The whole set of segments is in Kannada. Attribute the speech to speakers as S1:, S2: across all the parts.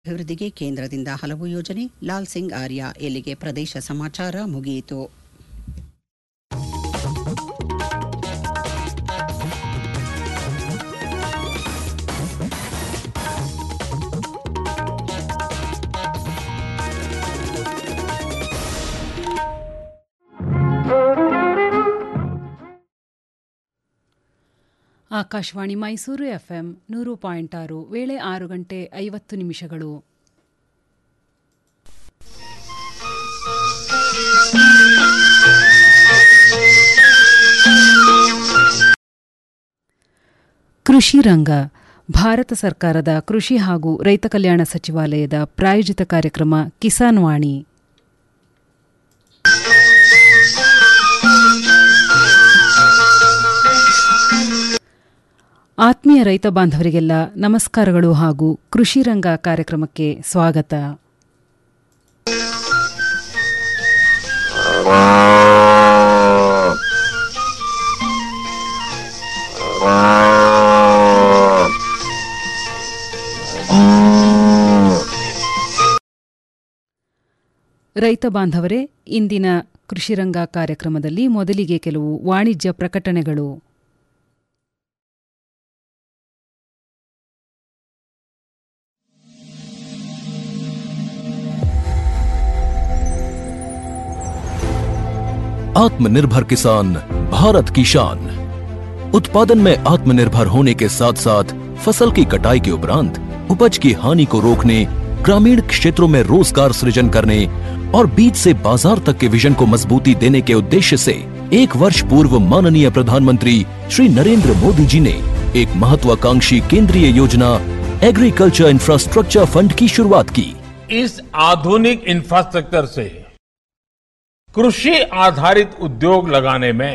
S1: ಅಭಿವೃದ್ಧಿಗೆ ಕೇಂದ್ರದಿಂದ ಹಲವು ಯೋಜನೆ ಲಾಲ್ ಸಿಂಗ್ ಆರ್ಯ ಇಲ್ಲಿಗೆ ಪ್ರದೇಶ ಸಮಾಚಾರ ಮುಗಿಯಿತು
S2: ಆಕಾಶವಾಣಿ ಮೈಸೂರು ಎಫ್ಎಂ ನೂರು ಪಾಯಿಂಟ್ ಆರು ವೇಳೆ ಆರು ಗಂಟೆ ಐವತ್ತು ನಿಮಿಷಗಳು ಕೃಷಿ ರಂಗ ಭಾರತ ಸರ್ಕಾರದ ಕೃಷಿ ಹಾಗೂ ರೈತ ಕಲ್ಯಾಣ ಸಚಿವಾಲಯದ ಪ್ರಾಯೋಜಿತ ಕಾರ್ಯಕ್ರಮ ಕಿಸಾನ್ ವಾಣಿ ಆತ್ಮೀಯ ರೈತ ಬಾಂಧವರಿಗೆಲ್ಲ ನಮಸ್ಕಾರಗಳು ಹಾಗೂ ಕೃಷಿ ರಂಗ ಕಾರ್ಯಕ್ರಮಕ್ಕೆ ಸ್ವಾಗತ ರೈತ ಬಾಂಧವರೇ ಇಂದಿನ ಕೃಷಿರಂಗ ಕಾರ್ಯಕ್ರಮದಲ್ಲಿ ಮೊದಲಿಗೆ ಕೆಲವು ವಾಣಿಜ್ಯ ಪ್ರಕಟಣೆಗಳು
S3: आत्मनिर्भर किसान भारत की शान उत्पादन में आत्मनिर्भर होने के साथ साथ फसल की कटाई के उपरांत उपज की हानि को रोकने ग्रामीण क्षेत्रों में रोजगार सृजन करने और बीज से बाजार तक के विजन को मजबूती देने के उद्देश्य से एक वर्ष पूर्व माननीय प्रधानमंत्री श्री नरेंद्र मोदी जी ने एक महत्वाकांक्षी केंद्रीय योजना एग्रीकल्चर इंफ्रास्ट्रक्चर फंड की शुरुआत की
S4: इस आधुनिक इंफ्रास्ट्रक्चर से कृषि आधारित उद्योग लगाने में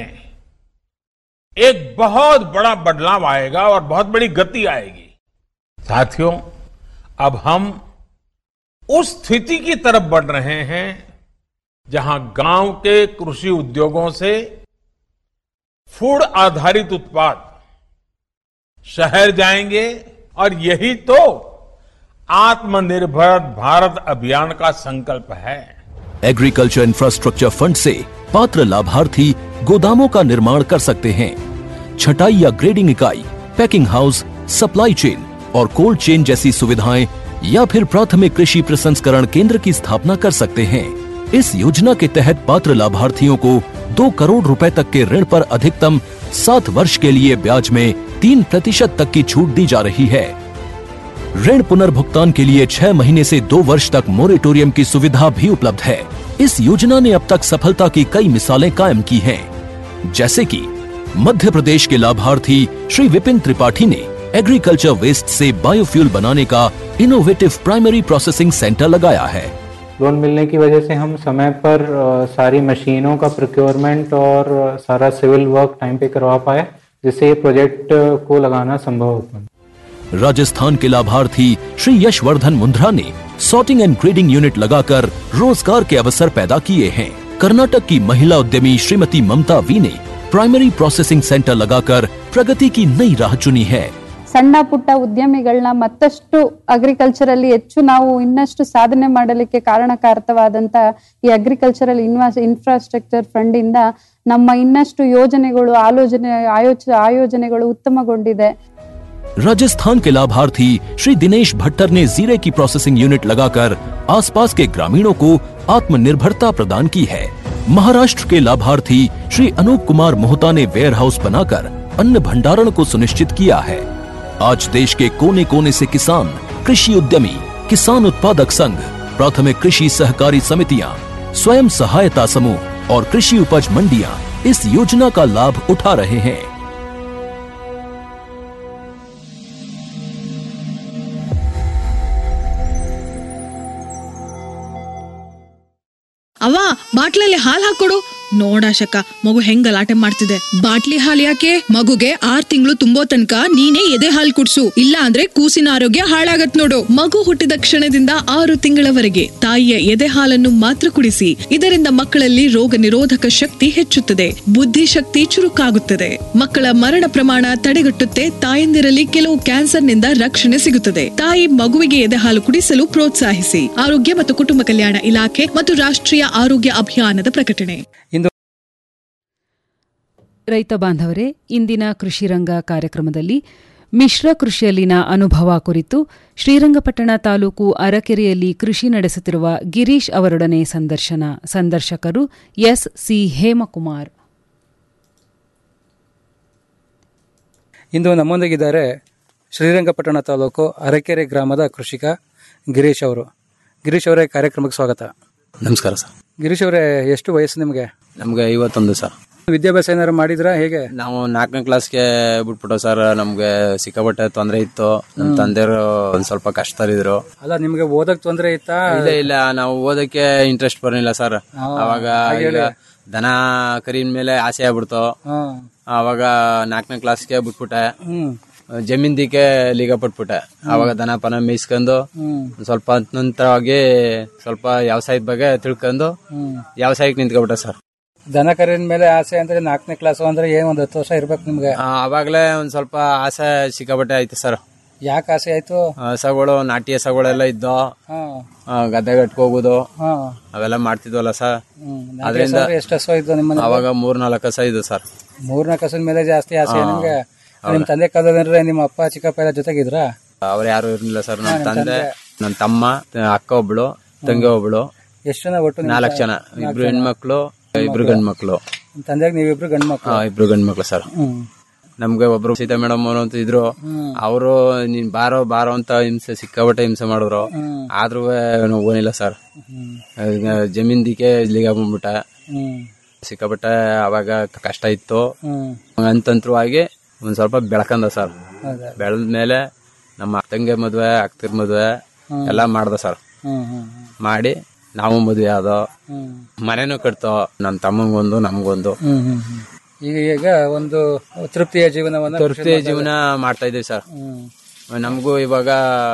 S4: एक बहुत बड़ा बदलाव आएगा और बहुत बड़ी गति आएगी साथियों अब हम उस स्थिति की तरफ बढ़ रहे हैं जहां गांव के कृषि उद्योगों से फूड आधारित उत्पाद शहर जाएंगे और यही तो आत्मनिर्भर भारत अभियान का संकल्प है
S3: एग्रीकल्चर इंफ्रास्ट्रक्चर फंड से पात्र लाभार्थी गोदामों का निर्माण कर सकते हैं छटाई या ग्रेडिंग इकाई पैकिंग हाउस सप्लाई चेन और कोल्ड चेन जैसी सुविधाएं या फिर प्राथमिक कृषि प्रसंस्करण केंद्र की स्थापना कर सकते हैं इस योजना के तहत पात्र लाभार्थियों को दो करोड़ रुपए तक के ऋण पर अधिकतम सात वर्ष के लिए ब्याज में तीन प्रतिशत तक की छूट दी जा रही है ऋण पुनर्भुगतान के लिए छह महीने से दो वर्ष तक मोरेटोरियम की सुविधा भी उपलब्ध है इस योजना ने अब तक सफलता की कई मिसालें कायम की हैं, जैसे कि मध्य प्रदेश के लाभार्थी श्री विपिन त्रिपाठी ने एग्रीकल्चर वेस्ट से बायोफ्यूल बनाने का इनोवेटिव प्राइमरी प्रोसेसिंग सेंटर लगाया है
S5: लोन मिलने की वजह से हम समय पर अ, सारी मशीनों का प्रोक्योरमेंट और अ, सारा सिविल वर्क टाइम पे करवा पाए जिससे ये प्रोजेक्ट अ, को लगाना संभव हो पाए
S3: राजस्थान के लाभार्थी श्री यशवर्धन मुंद्रा ने सॉर्टिंग एंड ग्रेडिंग यूनिट लगाकर रोजगार के अवसर पैदा किए हैं कर्नाटक की महिला उद्यमी श्रीमती ममता वी ने प्राइमरी प्रोसेसिंग सेंटर लगाकर प्रगति की नई राह चुनी है
S6: ಸಣ್ಣ ಪುಟ್ಟ ಉದ್ಯಮಿಗಳನ್ನ ಮತ್ತಷ್ಟು ಅಗ್ರಿಕಲ್ಚರಲ್ಲಿ ಹೆಚ್ಚು ನಾವು ಇನ್ನಷ್ಟು ಸಾಧನೆ ಮಾಡಲಿಕ್ಕೆ ಕಾರಣಕಾರಕವಾದಂತ ಈ ಅಗ್ರಿಕಲ್ಚರಲ್ ಇನ್ವಾಸ್ ಇನ್ಫ್ರಾಸ್ಟ್ರಕ್ಚರ್ ಫಂಡ್ ಇಂದ ನಮ್ಮ ಇನ್ನಷ್ಟು ಯೋಜನೆಗಳು ಆಲೋಚನೆ ಆಯೋಚ ಆಯೋಜನೆಗಳು ಉತ್ತಮಗೊಂಡಿದೆ
S3: राजस्थान के लाभार्थी श्री दिनेश भट्टर ने जीरे की प्रोसेसिंग यूनिट लगाकर आसपास के ग्रामीणों को आत्मनिर्भरता प्रदान की है महाराष्ट्र के लाभार्थी श्री अनूप कुमार मोहता ने वेयर हाउस बनाकर अन्न भंडारण को सुनिश्चित किया है आज देश के कोने कोने से किसान कृषि उद्यमी किसान उत्पादक संघ प्राथमिक कृषि सहकारी समितियां स्वयं सहायता समूह और कृषि उपज मंडियां इस योजना का लाभ उठा रहे हैं
S7: ಅವ್ವ ಬಾಟ್ಲಲ್ಲಿ ಹಾಲ್ ಹಾಕೊಡು ನೋಡಾಶಕ ಮಗು ಹೆಂಗ್ ಗಲಾಟೆ ಮಾಡ್ತಿದೆ ಬಾಟ್ಲಿ ಹಾಲ್ ಯಾಕೆ ಮಗುಗೆ ಆರ್ ತಿಂಗಳು ತುಂಬೋ ತನಕ ನೀನೇ ಎದೆ ಹಾಲ್ ಕುಡ್ಸು ಇಲ್ಲ ಅಂದ್ರೆ ಕೂಸಿನ ಆರೋಗ್ಯ ಹಾಳಾಗತ್ ನೋಡು ಮಗು ಹುಟ್ಟಿದ ಕ್ಷಣದಿಂದ ಆರು ತಿಂಗಳವರೆಗೆ ತಾಯಿಯ ಎದೆ ಹಾಲನ್ನು ಮಾತ್ರ ಕುಡಿಸಿ ಇದರಿಂದ ಮಕ್ಕಳಲ್ಲಿ ರೋಗ ನಿರೋಧಕ ಶಕ್ತಿ ಹೆಚ್ಚುತ್ತದೆ ಬುದ್ಧಿಶಕ್ತಿ ಚುರುಕಾಗುತ್ತದೆ ಮಕ್ಕಳ ಮರಣ ಪ್ರಮಾಣ ತಡೆಗಟ್ಟುತ್ತೆ ತಾಯಂದಿರಲ್ಲಿ ಕೆಲವು ಕ್ಯಾನ್ಸರ್ನಿಂದ ರಕ್ಷಣೆ ಸಿಗುತ್ತದೆ ತಾಯಿ ಮಗುವಿಗೆ ಎದೆ ಹಾಲು ಕುಡಿಸಲು ಪ್ರೋತ್ಸಾಹಿಸಿ ಆರೋಗ್ಯ ಮತ್ತು ಕುಟುಂಬ ಕಲ್ಯಾಣ ಇಲಾಖೆ ಮತ್ತು ರಾಷ್ಟ್ರೀಯ ಆರೋಗ್ಯ ಅಭಿಯಾನದ ಪ್ರಕಟಣೆ
S2: ರೈತ ಬಾಂಧವರೇ ಇಂದಿನ ಕೃಷಿರಂಗ ಕಾರ್ಯಕ್ರಮದಲ್ಲಿ ಮಿಶ್ರ ಕೃಷಿಯಲ್ಲಿನ ಅನುಭವ ಕುರಿತು ಶ್ರೀರಂಗಪಟ್ಟಣ ತಾಲೂಕು ಅರಕೆರೆಯಲ್ಲಿ ಕೃಷಿ ನಡೆಸುತ್ತಿರುವ ಗಿರೀಶ್ ಅವರೊಡನೆ ಸಂದರ್ಶನ ಸಂದರ್ಶಕರು ಎಸ್ ಸಿ ಹೇಮಕುಮಾರ್
S8: ಇಂದು ನಮ್ಮೊಂದಿಗಿದ್ದಾರೆ ಶ್ರೀರಂಗಪಟ್ಟಣ ತಾಲೂಕು ಅರಕೆರೆ ಗ್ರಾಮದ ಕೃಷಿಕ ಗಿರೀಶ್ ಅವರು ಗಿರೀಶ್ ಅವರೇ ಕಾರ್ಯಕ್ರಮಕ್ಕೆ ಸ್ವಾಗತ
S9: ನಮಸ್ಕಾರ ಸರ್
S8: ಗಿರೀಶ್ ಅವರೇ ಎಷ್ಟು ವಯಸ್ಸು ನಿಮಗೆ
S9: ನಮ್ಗೆ ಐವತ್ತೊಂದು ಸರ್
S8: ವಿದ್ಯಾಭ್ಯಾಸ ಏನಾದ್ರು ಮಾಡಿದ್ರಾ ಹೇಗೆ
S9: ನಾವು ನಾಲ್ಕನೇ ಕ್ಲಾಸ್ಗೆ ಬಿಟ್ಬಿಟ್ಟು ಸರ್ ನಮ್ಗೆ ಸಿಕ್ಕಾಪಟ್ಟೆ ತೊಂದರೆ ಇತ್ತು ನಮ್ಮ ತಂದೆಯವರು ಒಂದ್ ಸ್ವಲ್ಪ ಕಷ್ಟದಲ್ಲಿದ್ರು
S8: ಅಲ್ಲ ನಿಮಗೆ ಓದಕ್ ತೊಂದರೆ ಇತ್ತಾ
S9: ಇಲ್ಲ ಇಲ್ಲ ನಾವು ಓದಕ್ಕೆ ಇಂಟ್ರೆಸ್ಟ್ ಬರಲಿಲ್ಲ ಸರ್ ಅವಾಗ ಈಗ ದನ ಕರಿನ ಮೇಲೆ ಆಸೆ ಆಗ್ಬಿಡ್ತು
S8: ಹಾ.
S9: ಅವಾಗ ನಾಲ್ಕನೇ ಕ್ಲಾಸ್ಗೆ ಬಿಟ್ಬಿಟ್ಟೆ
S8: ಹ್ಮ್
S9: ಜಮೀನ್ದಿಕ್ಕೆ ಲೀಗ ಪಟ್ಬಿಟ್ಟೆ ಅವಾಗ ದನ ಪನ ಮೇಯಿಸ್ಕೊಂಡು
S8: ಹ್ಮ್
S9: ಒಂದ್ ಸ್ವಲ್ಪ ಹೊತ್ ನಂತರವಾಗಿ ಸ್ವಲ್ಪ ವ್ಯವಸಾಯದ ಬಗ್ಗೆ ತಿಳ್ಕೊಂಡು
S8: ಹ್ಮ್
S9: ವ್ಯವಸಾಯಕ್ಕೆ ನಿಂತ್ಕೊಬಿಟ್ಟೆ ಸರ್
S8: ದನ ಕರಿನ ಮೇಲೆ ಆಸೆ ಅಂದ್ರೆ ನಾಲ್ಕನೇ ಕ್ಲಾಸ್ ಅಂದ್ರೆ ಏನ್ ಒಂದ್ ಹತ್ತು ವರ್ಷ ಇರ್ಬೇಕು ನಿಮ್ಗೆ
S9: ಆ, ಅವಾಗ್ಲೇ ಒಂದ್ ಸ್ವಲ್ಪ ಆಸೆ ಸಿಕ್ಕಾಪಟ್ಟೆ ಐತೆ ಸರ್
S8: ಯಾಕೆ ಆಸೆ ಆಯ್ತು
S9: ಹಸಗಳು ನಾಟಿ ಹಸಗಳೆಲ್ಲ ಇದ್ದೋ
S8: ಹಾ
S9: ಆ, ಗದ್ದೆಗೆ ಹೋಗೋದು
S8: ಹಾ
S9: ಅವೆಲ್ಲ ಮಾಡ್ತಿದ್ವಲ್ಲ ಸರ್
S8: ಹ್ಮ್
S9: ಅದ್ರಿಂದ
S8: ಎಷ್ಟು ಹಸು ಇದ್ದು ನಿಮ್ಮ
S9: ಅವಾಗ ಮೂರ್ ನಾಲ್ಕು ಹಸ ಇದು ಸರ್
S8: ಮೂರ್ನಾಲ್ಕು ಹಸುವಿನ ಮೇಲೆ ಜಾಸ್ತಿ ಆಸೆ ನಿಮ್ಗೆ ನಿಮ್ ತಂದೆ ಕಾಲದಂದ್ರೆ ನಿಮ್ಮ ಅಪ್ಪ ಚಿಕ್ಕಪ್ಪ ಎಲ್ಲ ಜೊತೆಗಿದ್ರಾ
S9: ಅವ್ರು ಯಾರು ಇರ್ಲಿಲ್ಲ ಸರ್ ನಮ್ಮ ತಂದೆ ನನ್ನ ತಮ್ಮ ಅಕ್ಕ ಒಬ್ಳು ತಂಗಿ ಒಬ್ಳು
S8: ಎಷ್ಟು ಜನ ಒಟ್ಟು ನಿಮ್
S9: ನಾಲ್ಕು ಜನ ಇಬ್ರು ಹೆಣ್ಮಕ್ಳು ಇಬ್ರು ಗಂಡ್ಮಕ್ಳು
S8: ನಿಮ್ ತಂದೆಗೆ ನೀವಿಬ್ರು ಗಂಡು ಮಕ್ಳು
S9: ಆ, ಇಬ್ರು ಗಂಡ್ಮಕ್ಳು ಸರ್
S8: ಹ್ಮ್
S9: ನಮ್ಗೆ ಒಬ್ರು ಸೀತಾ ಮೇಡಮ್ ಅವರು ಅಂತ ಇದ್ರು ಅವರು ನೀನ್ ಬಾರೋ ಬಾರೋ ಅಂತ ಹಿಂಸೆ ಸಿಕ್ಕಾಪಟ್ಟೆ ಹಿಂಸೆ ಮಾಡಿದ್ರು ಆದ್ರೂ ನಾವು ಓನಿಲ್ಲ ಸರ್ ಜಮೀನ್ದಿಕ್ಕೆ ಇಲ್ಲಿಗೆ ಬಂದ್ಬಿಟ್ಟೆ
S8: ಹ್ಮ್
S9: ಸಿಕ್ಕಾಪಟ್ಟೆ ಅವಾಗ ಕಷ್ಟ ಇತ್ತು
S8: ಹ್ಮ್
S9: ಹಂತಂತ್ರವಾಗಿ ಒಂದ್ ಸ್ವಲ್ಪ ಬೆಳ್ಕಂದ ಸರ್
S8: ಹೌದಾ?
S9: ಬೆಳೆದ ಮೇಲೆ ನಮ್ಮ ಅಕ್ಕಂಗೆ ಮದ್ವೆ ಅಕ್ತಿರ್ ಮದ್ವೆ ಎಲ್ಲ ಮಾಡ್ದ ಸರ್
S8: ಹ್ಮ್ ಹ್ಮ್
S9: ಮಾಡಿ ನಾವು ಮದ್ವೆ ಆದೋ
S8: ಹ್ಮ್
S9: ಮನೆನೂ ಕಟ್ತೋ ನಮ್ಮ ತಮ್ಮಂಗೊಂದು ನಮ್ಗೊಂದು
S8: ಹ್ಮ್ ಹ್ಮ್ ಹ್ಮ್ ಈಗ ಈಗ ಒಂದು ತೃಪ್ತಿಯ ಜೀವನವನ್ನ
S9: ತೃಪ್ತಿ ಜೀವನ ಮಾಡ್ತಾ ಇದೀವಿ ಸರ್
S8: ಹ್ಮ್
S9: ನಮಗೂ ಇವಾಗ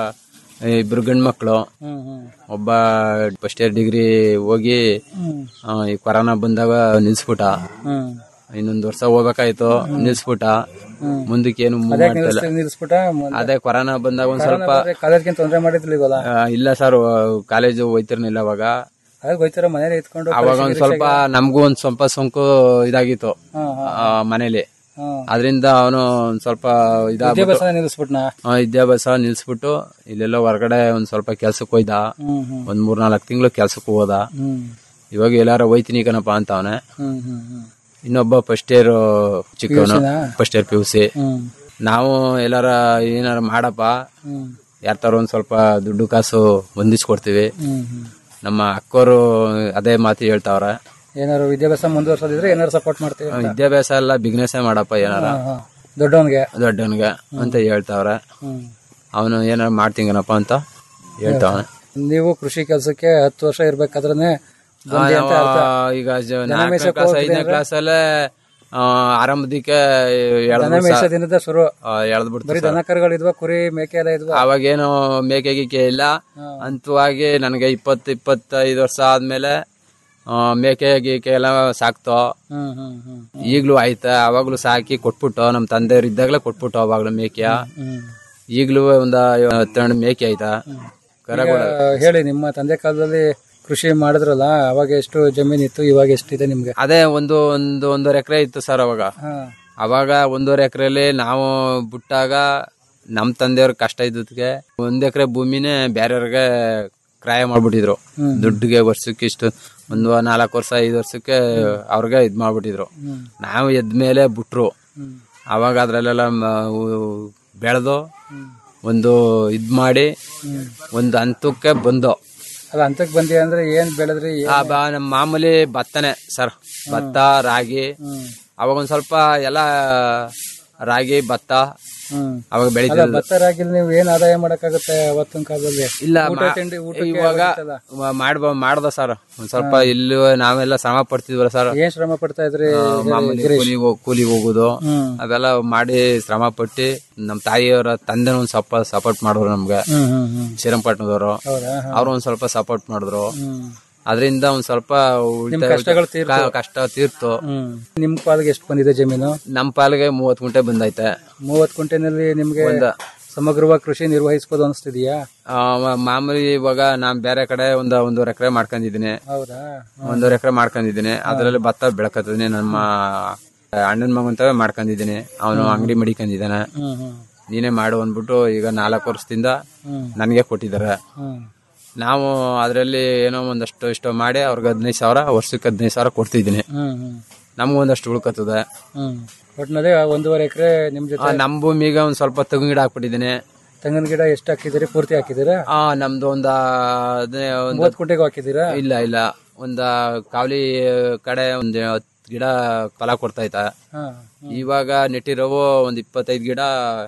S9: ಇಬ್ರು ಗಂಡ್ ಮಕ್ಳು
S8: ಹ್ಮ್ ಹ್ಮ್
S9: ಒಬ್ಬ ಫಸ್ಟ್ ಇಯರ್ ಡಿಗ್ರಿ ಹೋಗಿ ಆ, ಈ ಕೊರೋನಾ ಬಂದಾಗ ನಿಲ್ಸ್ಬಿಟ್ಟ
S8: ಹ್ಮ್
S9: ಇನ್ನೊಂದ್ ವರ್ಷ ಹೋಗ್ಬೇಕಾಯ್ತು ನಿಲ್ಸ್ಬಿಟ್ಟ ಮುಂದಕ್ಕೆ ಏನು move ಮಾಡ್ತಾ ಇಲ್ಲ.
S8: ನಿಲ್ಸ್ಬಿಟ್ಟ
S9: ಅದೇ ಕೊರೋನಾ ಬಂದಾಗ ಒಂದ್ ಸ್ವಲ್ಪ
S8: ಕಾಲೇಜ್ಗೆ ತೊಂದರೆ ಮಾಡಿದ್ಲಿಲ್ವಲ್ಲ
S9: ಆ, ಇಲ್ಲ ಸರ್ ಕಾಲೇಜು ಹೋಯ್ತಿರ್ನಿಲ್ಲ ಅವಾಗ
S8: ಅದಾಗ ಹೋಯ್ತಾರ ಮನೇಲಿ ಇತ್ಕೊಂಡು
S9: ಅವಾಗ ಒಂದ್ ಸ್ವಲ್ಪ ನಮಗೂ ಒಂದ್ ಸ್ವಲ್ಪ ಸೋಂಕು ಇದಾಗಿತ್ತು ಆ, ಮನೇಲಿ
S8: ಹಾ.
S9: ಅದರಿಂದ ಅವನು ಒಂದ್ ಸ್ವಲ್ಪ ಇದಾಗ್ಬಿಟ್ಟು
S8: ವಿದ್ಯಾಭ್ಯಾಸ ನಿಲ್ಲಿಸ್ಬಿಟ್ನ
S9: ಆ, ವಿದ್ಯಾಭ್ಯಾಸ ನಿಲ್ಸ್ಬಿಟ್ಟು ಇಲ್ಲೆಲ್ಲ ಹೊರಗಡೆ ಒಂದ್ ಸ್ವಲ್ಪ ಕೆಲ್ಸಕ್ಕೆ ಹೋಯ್ದ
S8: ಹ್ಮ್ ಹ್ಮ್
S9: ಒಂದ್ ಮೂರ್ ನಾಲ್ಕು ತಿಂಗಳು ಕೆಲ್ಸಕ್ಕೆ ಹೋದ
S8: ಹ್ಮ್
S9: ಇವಾಗ ಎಲ್ಲಾರ ಹೋಯ್ತೀನಿ ಕಣಪ್ಪ ಅಂತ ಅವನೇ
S8: ಹ್ಮ್ ಹ್ಮ್ ಹ್ಮ್
S9: ಇನ್ನೊಬ್ಬ ಫಸ್ಟ್ ಇಯರ್ ಚಿಕ್ಕವನು first year P U C
S8: ಹ್ಮ್
S9: ನಾವು ಎಲ್ಲಾರ ಏನಾರ ಮಾಡಪ್ಪ
S8: ಹ್ಮ್
S9: ಯಾರ್ತಾರ ಒಂದ್ ಸ್ವಲ್ಪ ದುಡ್ಡು ಕಾಸು ಹೊಂದಿಸ್ಕೊಡ್ತೀವಿ
S8: ಹ್ಮ್ ಹ್ಮ್
S9: ನಮ್ಮ ಅಕ್ಕೋರು ಅದೇ ಮಾತು ಹೇಳ್ತಾವ್ರೆ
S8: ಏನಾರು ವಿದ್ಯಾಭ್ಯಾಸ ಮುಂದುವರ್ಸೋದಿದ್ರೆ ಏನಾರು ಸಪೋರ್ಟ್ ಮಾಡ್ತೀವಿ
S9: ವಿದ್ಯಾಭ್ಯಾಸ ಎಲ್ಲ ಬಿಗ್ನೆಸ್ ಮಾಡಪ್ಪ ಏನಾರ
S8: ಹಾ. ದೊಡ್ಡವನ್ಗೆ
S9: ದೊಡ್ಡವನ್ಗೆ ಅಂತ ಹೇಳ್ತಾವ್ರೆ
S8: ಹ್ಮ್
S9: ಅವನು ಏನಾರ ಮಾಡ್ತೀಂಗನಪ್ಪ ಅಂತ ಹೇಳ್ತಾವನೆ
S8: ನೀವು ಕೃಷಿ ಕೆಲಸಕ್ಕೆ ಹತ್ತು ವರ್ಷ ಇರ್ಬೇಕಾದ್ರೆ
S9: ಈಗ ಜ- ನಾಲ್ಕನೇ ಕ್ಲಾಸ್ ಐದನೇ ಕ್ಲಾಸ್ ಅಲ್ಲೇ ಆರಂಭದಿಕ್ಕೆ
S8: ದನ ಮೇಯ್ಸೋ ದಿನದ ಶುರು
S9: ಎಳ್ದ್ ಬಿಡ್ತು
S8: ಬರೀ ದನ ಕರುಗಳಿದ್ವಾ ಕುರಿ ಮೇಕೆ ಎಲ್ಲ ಇದ್ವಾ
S9: ಅವಾಗೇನು ಮೇಕೆ ಗೀಕೆ ಇಲ್ಲ ಅಂತವಾಗಿ ನನಗೆ ಇಪ್ಪತ್ತು ಇಪ್ಪತ್ತೈದು ವರ್ಷ ಆದ್ಮೇಲೆ ಆ, ಮೇಕೆ ಗೀಕೆ ಎಲ್ಲ ಸಾಕ್ತೋ
S8: ಹ್ಮ್ ಹ್ಮ್ ಹ್ಮ್
S9: ಈಗ್ಲೂ ಆಯ್ತಾ ಅವಾಗ್ಲೂ ಸಾಕಿ ಕೊಟ್ಬಿಟ್ಟು ನಮ್ಮ ತಂದೆಯವ್ರು ಇದ್ದಾಗಲೇ ಕೊಟ್ಬಿಟ್ಟು ಅವಾಗ್ಲೂ ಮೇಕೆಯ
S8: ಹ್ಮ್
S9: ಈಗ್ಲೂ ಒಂದ ಹತ್ತೆರಡು ಮೇಕೆ ಆಯ್ತಾ ಕರಗಳು
S8: ಆ, ಹೇಳಿ ನಿಮ್ಮ ತಂದೆ ಕಾಲದಲ್ಲಿ ಕೃಷಿ ಮಾಡಿದ್ರಲ್ಲ ಅವಾಗ ಎಷ್ಟು ಜಮೀನ್ ಇತ್ತು ಇವಾಗ ಎಷ್ಟಿದೆ ನಿಮ್ಗೆ
S9: ಅದೇ ಒಂದು ಒಂದು ಒಂದೂವರೆ ಎಕರೆ ಇತ್ತು ಸರ್ ಅವಾಗ
S8: ಹಾ
S9: ಅವಾಗ ಒಂದೂವರೆ ಎಕರೆಲಿ ನಾವು ಬಿಟ್ಟಾಗ ನಮ್ಮ ತಂದೆಯವ್ರ ಕಷ್ಟ ಇದ್ದಕ್ಕೆ ಒಂದ್ ಎಕರೆ ಭೂಮಿನೇ ಬೇರೆಯವ್ರಿಗೆ ಕ್ರಾಯ ಮಾಡ್ಬಿಟ್ಟಿದ್ರು ದುಡ್ಡಿಗೆ ವರ್ಷಕ್ಕೆ ಇಷ್ಟು ಒಂದು ನಾಲ್ಕು ವರ್ಷ ಐದು ವರ್ಷಕ್ಕೆ ಅವ್ರಿಗೆ ಇದ್ ಮಾಡ್ಬಿಟ್ಟಿದ್ರು ನಾವು ಎದ್ಮೇಲೆ ಬಿಟ್ರು ಅವಾಗ ಅದ್ರಲ್ಲೆಲ್ಲ ಬೆಳೆದು ಒಂದು ಇದ್ ಮಾಡಿ ಒಂದು ಹಂತಕ್ಕೆ ಬಂದು
S8: ಅಲ್ಲ ಅಂತಕ್ ಬಂದಿ ಅಂದ್ರೆ ಏನ್ ಬೆಳೆದ್ರಿ ಏನ್-
S9: ಆ ಬಾ ನಮ್ಮ ಮಾಮೂಲಿ ಭತ್ತನೇ ಸರ್ ಭತ್ತ ರಾಗಿ ಅವಾಗ ಒಂದ್ ಸ್ವಲ್ಪ ಎಲ್ಲ ರಾಗಿ ಭತ್ತ
S8: ಹ್ಮ್
S9: ಅವಾಗ
S8: ಅಲ್ಲ
S9: ಬೆಳಿತಿಲ್ಲ
S8: ಭತ್ತ ರಾಗಿಲ್ ನೀವು ಏನ್ ಆದಾಯ ಮಾಡಕ್ಕಾಗುತ್ತೆ ಅವತ್ತಿನ ಕಾಲದಲ್ಲಿ
S9: ಇಲ್ಲ
S8: ಊಟ
S9: ಮಾ-
S8: ತಿಂಡಿ ಊಟಕ್ಕೆ
S9: ಇವಾಗ
S8: ಹೋಗಿತ್ತಲ್ಲ.
S9: ಮ- ಮಾಡ್ಬ ಮಾಡ್ದ ಸರ್ ಒಂದ್ ಸ್ವಲ್ಪ ಇಲ್ಲಿ ನಾವೆಲ್ಲ ಶ್ರಮ ಪಡ್ತಿದ್ವಲ್ಲ ಸರ್
S8: ಏನ್ ಶ್ರಮ ಪಡ್ತಾ ಇದ್ರಿ
S9: ಮಾಮೂಲಿ
S8: ಗಿರೀಶ್?
S9: ಕೂಲಿಗೆ ಹೋಗ್- ಕೂಲಿಗೆ ಹೋಗುದು
S8: ಹ್ಮ್.
S9: ಅವೆಲ್ಲ ಮಾಡಿ ಶ್ರಮ ಪಟ್ಟು ನಮ್ ತಾಯಿಯವರ ತಂದೆ ಒಂದ್ ಸ್ವಲ್ಪ ಸಪೋರ್ಟ್ ಮಾಡಿದ್ರು ನಮ್ಗೆ
S8: ಹ್ಮ್ ಹ್ಮ್ ಹ್ಮ್
S9: ಶ್ರೀರಂಗಪಟ್ಟಣದವರು
S8: ಹೌದಾ ಹಾ.
S9: ಅವ್ರು ಒಂದ್ ಸ್ವಲ್ಪ ಸಪೋರ್ಟ್ ಮಾಡಿದ್ರು
S8: ಹ್ಮ್
S9: ಅದರಿಂದ ಒಂದ್ ಸ್ವಲ್ಪ ಉಳಿತಾಯ-
S8: ಕಷ್ಟಗಳು ತೀರ್ತು.
S9: ಕ- ಕಷ್ಟ ತೀರ್ತು
S8: ಹ್ಮ್ ನಿಮ್ ಪಾಲಿಗೆ ಎಷ್ಟು ಬಂದಿದೆ ಜಮೀನು
S9: ನಮ್ ಪಾಲಿಗೆ ಮೂವತ್ ಗುಂಟೆ ಬಂದೈತೆ
S8: ಮೂವತ್ ಕುಂಟೆನಲ್ಲಿ ನಿಮ್ಗೆ
S9: ಒಂದ-
S8: ಸಮಗ್ರವಾಗಿ ಕೃಷಿ ನಿರ್ವಹಿಸಬಹುದು ಅನಿಸ್ತಿದ್ಯಾ
S9: ಆ, ಮ- ಮಾಮೂಲಿ ಇವಾಗ ನಾನ್ ಬೇರೆ ಕಡೆ ಒಂದ್ ಒಂದೂವರೆ ಎಕರೆ ಮಾಡ್ಕೊಂಡಿದೀನಿ
S8: ಹೌದಾ
S9: ಒಂದೂವರೆ ಎಕರೆ ಮಾಡ್ಕೊಂಡಿದೀನಿ ಅದ್ರಲ್ಲಿ ಭತ್ತ ಬೆಳಕತ್ತೀನಿ ನಮ್ಮ ಅಣ್ಣನ ಮಗಂತವೇ ಮಾಡ್ಕೊಂಡಿದೀನಿ ಅವನು ಅಂಗಡಿ ಮಡಿಕೊಂಡಿದ್ದಾನೆ
S8: ಹ್ಮ್ ಹ್ಮ್
S9: ನೀನೇ ಮಾಡು ಅಂದ್ಬಿಟ್ಟು ಈಗ ನಾಲ್ಕು ವರ್ಷದಿಂದ
S8: ಹ್ಮ್.
S9: ನನಗೆ ಕೊಟ್ಟಿದ್ದಾರೆ
S8: ಹ್ಮ್
S9: ನಾವು ಅದರಲ್ಲಿ ಏನೋ ಒಂದಷ್ಟು ಇಷ್ಟು ಮಾಡಿ ಅವ್ರಿಗೆ ಹದಿನೈದು ಸಾವಿರ ವರ್ಷಕ್ಕೆ ಹದಿನೈದು ಸಾವಿರ ಕೊಡ್ತಿದ್ದೀನಿ
S8: ಹ್ಮ್ ಹ್ಮ್
S9: ನಮ್ಗೆ ಒಂದಷ್ಟು ಉಳ್ಕತ್ತದೆ
S8: ಹ್ಮ್ ಒಟ್ನಲ್ಲಿ ಆ ಒಂದೂವರೆ ಎಕರೆ ನಿಮ್ ಜೊತೆ
S9: ನಮ್ಮ ಭೂಮಿಗೆ ಒಂದ್ ಸ್ವಲ್ಪ ತೆಂಗಿನ ಗಿಡ ಹಾಕ್ಬಿಟ್ಟಿದ್ದೀನಿ
S8: ತೆಂಗಿನ ಗಿಡ ಎಷ್ಟು ಹಾಕಿದಿರಿ ಪೂರ್ತಿ ಹಾಕಿದಿರಾ
S9: ಆ ನಮ್ದು ಒಂದ ಅದೇ ಒಂದು
S8: ಮೂವತ್ ಕುಂಟೆಗೂ ಹಾಕಿದಿರಾ
S9: ಇಲ್ಲ ಇಲ್ಲ ಒಂದ ಕಾವಲಿ ಕಡೆ ಒಂದ್ ಹತ್ತು ಗಿಡ ಫಲ ಕೊಡ್ತೈತ
S8: ಹಾ
S9: ಇವಾಗ ನೆಟ್ಟಿರೋವು ಒಂದ್ ಇಪ್ಪತ್ತೈದು ಗಿಡ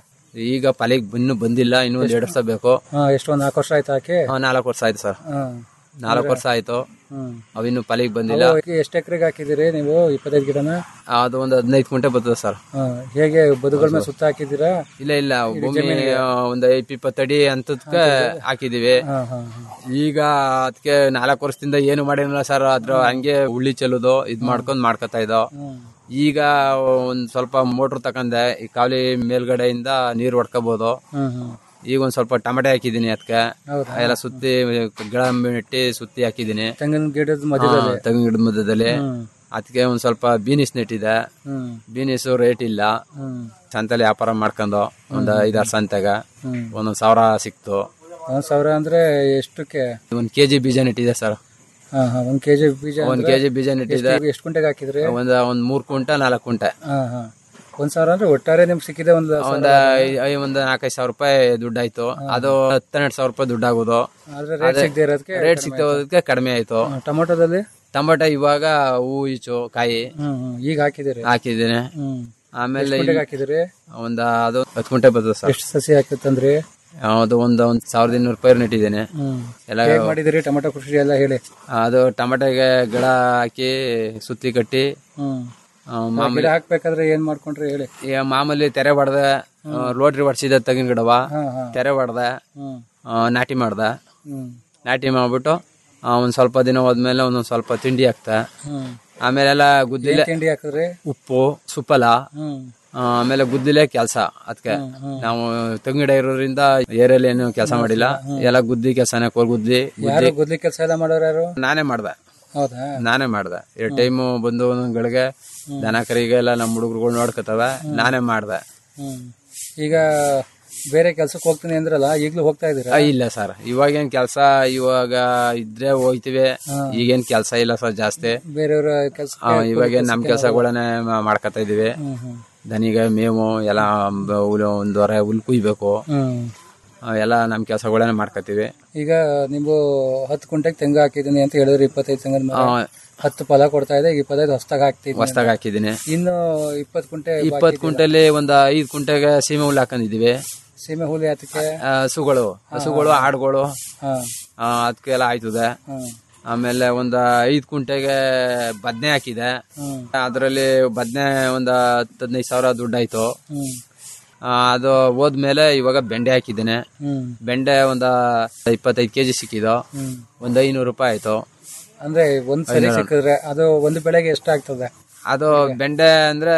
S9: ಈಗ ಫಲಿಗೆ ಇನ್ನೂ ಬಂದಿಲ್ಲ ಇನ್ನೂ ಒಂದ್ ಎರಡು ವರ್ಷ ಬೇಕು
S8: ಹಾ ಎಷ್ಟು ಒಂದ್ ನಾಲ್ಕು ವರ್ಷ ಆಯ್ತು ಹಾಕಿ
S9: ಆ, ನಾಲ್ಕು ವರ್ಷ ಆಯ್ತು ಸರ್
S8: ಹಾ
S9: ನಾಲ್ಕು ವರ್ಷ ಆಯ್ತು
S8: ಹ್ಮ್
S9: ಅವಿನ್ನು ಫಲಿಗೆ ಬಂದಿಲ್ಲ
S8: ಅವು ಎಷ್ಟು ಎಕರೆಗೆ ಹಾಕಿದಿರಿ ನೀವು ಇಪ್ಪತ್ತೈದು ಗಿಡನ
S9: ಅದು ಒಂದು ಹದಿನೈದು ಕುಂಟೆ ಬರ್ತದೆ ಸರ್
S8: ಹಾ ಹೇಗೆ ಬದುಗಳ ಮೇಲೆ ಸುತ್ತ ಹಾಕಿದ್ದೀರಾ
S9: ಇಲ್ಲ ಇಲ್ಲ ಭೂಮಿ ಒಂದ್ ಐಪ್ ಇಪ್ಪತ್ತಡಿ ಅಂತದ್ಕ ಹಾಕಿದೀವಿ
S8: ಹಾ ಹಾ ಹಾ
S9: ಈಗ ಅದಕ್ಕೆ ನಾಲ್ಕು ವರ್ಷದಿಂದ ಏನು ಮಾಡಿರಲಿಲ್ಲ ಸರ್ ಅದ್ರ ಹಂಗೆ ಉಳ್ಳಿ ಚೆಲ್ಲೋದು ಇದ್ ಮಾಡ್ಕೊಂಡ್ ಮಾಡ್ಕೊತಾ ಇದ್ದೋ
S8: ಹ್ಮ್
S9: ಈಗ ಒಂದ್ ಸ್ವಲ್ಪ ಮೋಟ್ರ್ ತಕಂದೆ ಈ ಕಾವಲಿ ಮೇಲ್ಗಡೆಯಿಂದ ನೀರ್ ಹೊಡ್ಕೋಬಹುದು
S8: ಹ್ಮ್ ಹ್ಮ್
S9: ಈಗ ಒಂದ್ ಸ್ವಲ್ಪ ಟೊಮೆಟೊ ಹಾಕಿದೀನಿ ಅದಕ್ಕೆ
S8: ಹೌದಾ?
S9: ಎಲ್ಲ ಸುತ್ತಿ ಗಿಡ ನೆಟ್ಟಿ ಸುತ್ತಿ ಹಾಕಿದೀನಿ
S8: ತೆಂಗಿನ ಗಿಡದ ಮಧ್ಯದಲ್ಲಿ
S9: ತೆಂಗಿನ ಗಿಡದ ಮಧ್ಯದಲ್ಲಿ
S8: ಹ್ಮ್
S9: ಅದಕ್ಕೆ ಒಂದ್ ಸ್ವಲ್ಪ ಬೀನಿಸ್ ನೆಟ್ಟಿದೆ
S8: ಹ್ಮ್
S9: ಬೀನಿಸ್ ರೇಟ್ ಇಲ್ಲ
S8: ಹ್ಮ್
S9: ಸಂತೆಲಿ ವ್ಯಾಪಾರ ಮಾಡ್ಕೊಂಡು ಒಂದ್ ಐದಾರು ಸಂತೆಗ
S8: ಹ್ಮ್
S9: ಒಂದೊಂದ್ ಸಾವಿರ ಸಿಕ್ತು
S8: ಒಂದ್ ಸಾವಿರ ಅಂದ್ರೆ ಎಷ್ಟಕ್ಕೆ
S9: ಒಂದ್ ಕೆಜಿ ಬೀಜ ನೆಟ್ಟಿದೆ ಸರ್
S8: ಹಾ ಹಾ ಒಂದ್ ಕೆಜಿ ಬೀಜ
S9: ಒಂದ್
S8: ಅಂದ್ರೆ
S9: ಕೆಜಿ ಬೀಜ ನೆಟ್ಟಿದೆ
S8: ಎಷ್ಟು- ಎಷ್ಟು ಕುಂಟೆಗೆ ಹಾಕಿದ್ರಿ
S9: ಒಂದ್ ಒಂದ್ ಮೂರ್ ಕುಂಟ ನಾಲ್ಕು ಕುಂಟೆ
S8: ಹಾ ಹಾ ಒಂದ್ ಸಾವಿರ ಅಂದ್ರೆ ಒಟ್ಟಾರೆ ನಿಮ್ಗೆ ಸಿಕ್ಕಿದೆ ಒಂದ್
S9: ಒಂದ್ ಐ- ಐ- ಒಂದ್ ನಾಲ್ಕೈದು ಸಾವಿರ ರೂಪಾಯಿ ದುಡ್ಡಾಯ್ತು ಅದು ಹತ್ತೆರಡು ಸಾವಿರ ರೂಪಾಯಿ ದುಡ್ಡಾಗೋದು
S8: ಆದ್ರೆ ರೇಟ್ ಸಿಗದೆ ಇರೋದಕ್ಕೆ
S9: ರೇಟ್ ಸಿಗ್ತೋದಕ್ಕೆ ಕಡಿಮೆ ಆಯ್ತು
S8: ಟೊಮೊಟೊದಲ್ಲಿ
S9: ಟೊಮೆಟೊ ಇವಾಗ ಹೂ ಈಚು ಕಾಯಿ
S8: ಹ್ಮ್ ಹ್ಮ್ ಈಗ ಹಾಕಿದಿರಿ
S9: ಹಾಕಿದ್ದೀನಿ
S8: ಹ್ಮ್
S9: ಆಮೇಲೆ
S8: ಕುಂಟೆಗೆ
S9: ಇಲ್ಲಿ
S8: ಹಾಕಿದಿರಿ
S9: ಒಂದ್ ಅದು ಹತ್ತು ಕುಂಟೆ ಬರ್ತದೆ ಸರ್
S8: ಎಷ್ಟು ಸಸಿ ಹಾಕಿತ್ತಂದ್ರಿ
S9: ಅದು ಒಂದ್ ಒಂದ್ ಸಾವಿರದ ಇನ್ನೂರು ರೂಪಾಯಿ ನೆಟ್ಟಿದ್ದೇನೆ
S8: ಹ್ಮ್
S9: ಎಲ್ಲ
S8: ಹೇಗ್ ಮಾಡಿದಿರಿ ಟೊಮೊಟೊ ಕೃಷಿ ಎಲ್ಲ ಹೇಳಿ
S9: ಅದು ಟೊಮೆಟೊಗೆ ಗಿಡ ಹಾಕಿ ಸುತ್ತಿ ಕಟ್ಟಿ
S8: ಹ್ಮ್
S9: ಆ, ಮಾಮೂಲಿ
S8: ಗಿಡ ಹಾಕ್ಬೇಕಾದ್ರೆ ಏನ್ ಮಾಡ್ಕೊಂಡ್ರಿ ಹೇಳಿ
S9: ಈಗ ಮಾಮೂಲಿ ತೆರೆ ಹೊಡ್ದೆ ರೋಟ್ರಿ ಹೊಡ್ಸಿದ ತೆಗಿನ ಗಿಡವ
S8: ಹಾ ಹಾ
S9: ತೆರೆ ಹೊಡ್ದೆ
S8: ಹ್ಮ್
S9: ಆ, ನಾಟಿ ಮಾಡ್ದೆ
S8: ಹ್ಮ್
S9: ನಾಟಿ ಮಾಡ್ಬಿಟ್ಟು ಆ, ಒಂದ್ ಸ್ವಲ್ಪ ದಿನ ಹೋದ್ಮೇಲೆ ಒಂದೊಂದ್ ಸ್ವಲ್ಪ ತಿಂಡಿ ಹಾಕ್ತೆ
S8: ಹ್ಮ್
S9: ಆಮೇಲೆಲ್ಲ ಗುದ್ದಿಲೆ
S8: ಏನ್ ತಿಂಡಿ ಹಾಕಿದ್ರಿ
S9: ಉಪ್ಪು ಸುಪ್ಪಲ
S8: ಹ್ಮ್
S9: ಆ, ಆಮೇಲೆ ಗುದ್ದಿಲೆ ಕೆಲಸ ಅದಕ್ಕೆ ನಾವು ತೆಂಗಿನ ಗಿಡ ಇರೋದ್ರಿಂದ ಏರಿಯಲ್ಲಿ ಏನು ಕೆಲಸ ಮಾಡಿಲ್ಲ ಎಲ್ಲ ಗುದ್ದಿ ಕೆಲಸನೇ ಕೋಲ್ ಗುದ್ದಿ
S8: ಯಾರು ಗುದ್ಲಿ ಕೆಲಸ ಎಲ್ಲ ಮಾಡೋರು ಯಾರು
S9: ನಾನೇ ಮಾಡ್ದೆ
S8: ಹೌದಾ
S9: ನಾನೇ ಮಾಡ್ದೆ ಎರಡು ಟೈಮು ಬಂದು ಒಂದೊಂದ್ಗಳಿಗೆ ದನ ಕರಿಗೆಲ್ಲ ನಮ್ಮ ಹುಡುಗರುಗಳು ನೋಡ್ಕೊತವೆ ನಾನೇ ಮಾಡ್ದೆ
S8: ಹ್ಮ್ ಈಗ ಬೇರೆ ಕೆಲ್ಸಕ್ಕೆ ಹೋಗ್ತೀನಿ ಅಂದ್ರಲ್ಲ ಈಗ್ಲೂ ಹೋಗ್ತಾ ಇದೀರಾ
S9: ಆ, ಇಲ್ಲ ಸರ್ ಇವಾಗೇನ್ ಕೆಲಸ ಇವಾಗ ಇದ್ರೆ ಹೋಯ್ತಿವಿ ಈಗೇನ್ ಕೆಲಸ ಇಲ್ಲ ಸರ್ ಜಾಸ್ತಿ
S8: ಬೇರೆಯವರ ಕೆಲ್ಸ
S9: ಆ, ಇವಾಗೇನ್ ನಮ್ ಕೆಲಸಗಳನ್ನೇ ಮಾಡ್ಕೊತಾ ಇದೀವಿ
S8: ಹ್ಮ್ ಹ್ಮ್
S9: ದನಿಗೆ ಮೇವು ಎಲ್ಲ ಬ- ಹುಲ್ಲು ಒಂದೂವರೆ ಹುಲ್ ಕುಯ್ಬೇಕು
S8: ಹ್ಮ್
S9: ಆ, ಎಲ್ಲ ನಮ್ ಕೆಲಸಗಳನ್ನೇ ಮಾಡ್ಕೊತೀವಿ
S8: ಈಗ ನೀವು ಹತ್ತು ಕುಂಟೆಗೆ ತೆಂಗು ಹಾಕಿದೀನಿ ಅಂತ ಹೇಳಿದ್ರಿ ಇಪ್ಪತ್ತೈದು ತೆಂಗಿನ ಮರ
S9: ಆ,
S8: ಹತ್ತು ಫಲ ಕೊಡ್ತಾ ಇದೆ ಈಗ ಇಪ್ಪತ್ತೈದು ಹೊಸ್ತಾಗ ಹಾಕ್ತಿದ್ದೀನಿ
S9: ಹೊಸ್ದಾಗ್ ಹಾಕಿದೀನಿ
S8: ಇನ್ನು ಇಪ್ಪತ್ತು ಕುಂಟೆ
S9: ಇಪ್ಪತ್ ಕುಂಟೆಲಿ ಒಂದ್ ಐದ್ ಕುಂಟೆಗೆ ಸೀಮೆ ಹುಲ್ ಹಾಕೊಂಡಿದೀವಿ
S8: ಸೀಮೆ ಹುಲಿ ಅದಕ್ಕೆ
S9: ಆ, ಹಸುಗಳು ಹಸುಗಳು ಆಡುಗಳು
S8: ಹಾ
S9: ಅದಕ್ಕೆಲ್ಲ ಆಯ್ತದೆ
S8: ಹ್ಮ್
S9: ಆಮೇಲೆ ಒಂದ್ ಐದ್ ಕುಂಟೆಗೆ ಬದ್ನೆ ಹಾಕಿದೆ
S8: ಹ್ಮ್
S9: ಅದರಲ್ಲಿ ಬದ್ನೆ ಒಂದ್ ಹತ್ತು ಹದಿನೈದು ಸಾವಿರ ದುಡ್ಡು ಆಯ್ತು
S8: ಹ್ಮ್
S9: ಆ, ಅದು ಹೋದ್ಮೇಲೆ ಇವಾಗ ಬೆಂಡೆ ಹಾಕಿದ್ದೇನೆ
S8: ಹ್ಮ್
S9: ಬೆಂಡೆ ಒಂದ ಇಪ್ಪತ್ತೈದು ಕೆಜಿ ಸಿಕ್ಕಿದ್ದು
S8: ಹ್ಮ್
S9: ಒಂದ್ ಐನೂರು ರೂಪಾಯಿ ಆಯ್ತು
S8: ಅಂದ್ರೆ ಒಂದ್ ಸರಿ ಸಿಕ್ಕಿದ್ರೆ ಅದು ಒಂದು ಬೆಳೆಗೆ ಎಷ್ಟಾಗ್ತದೆ
S9: ಅದು ಬೆಂಡೆ ಅಂದ್ರೆ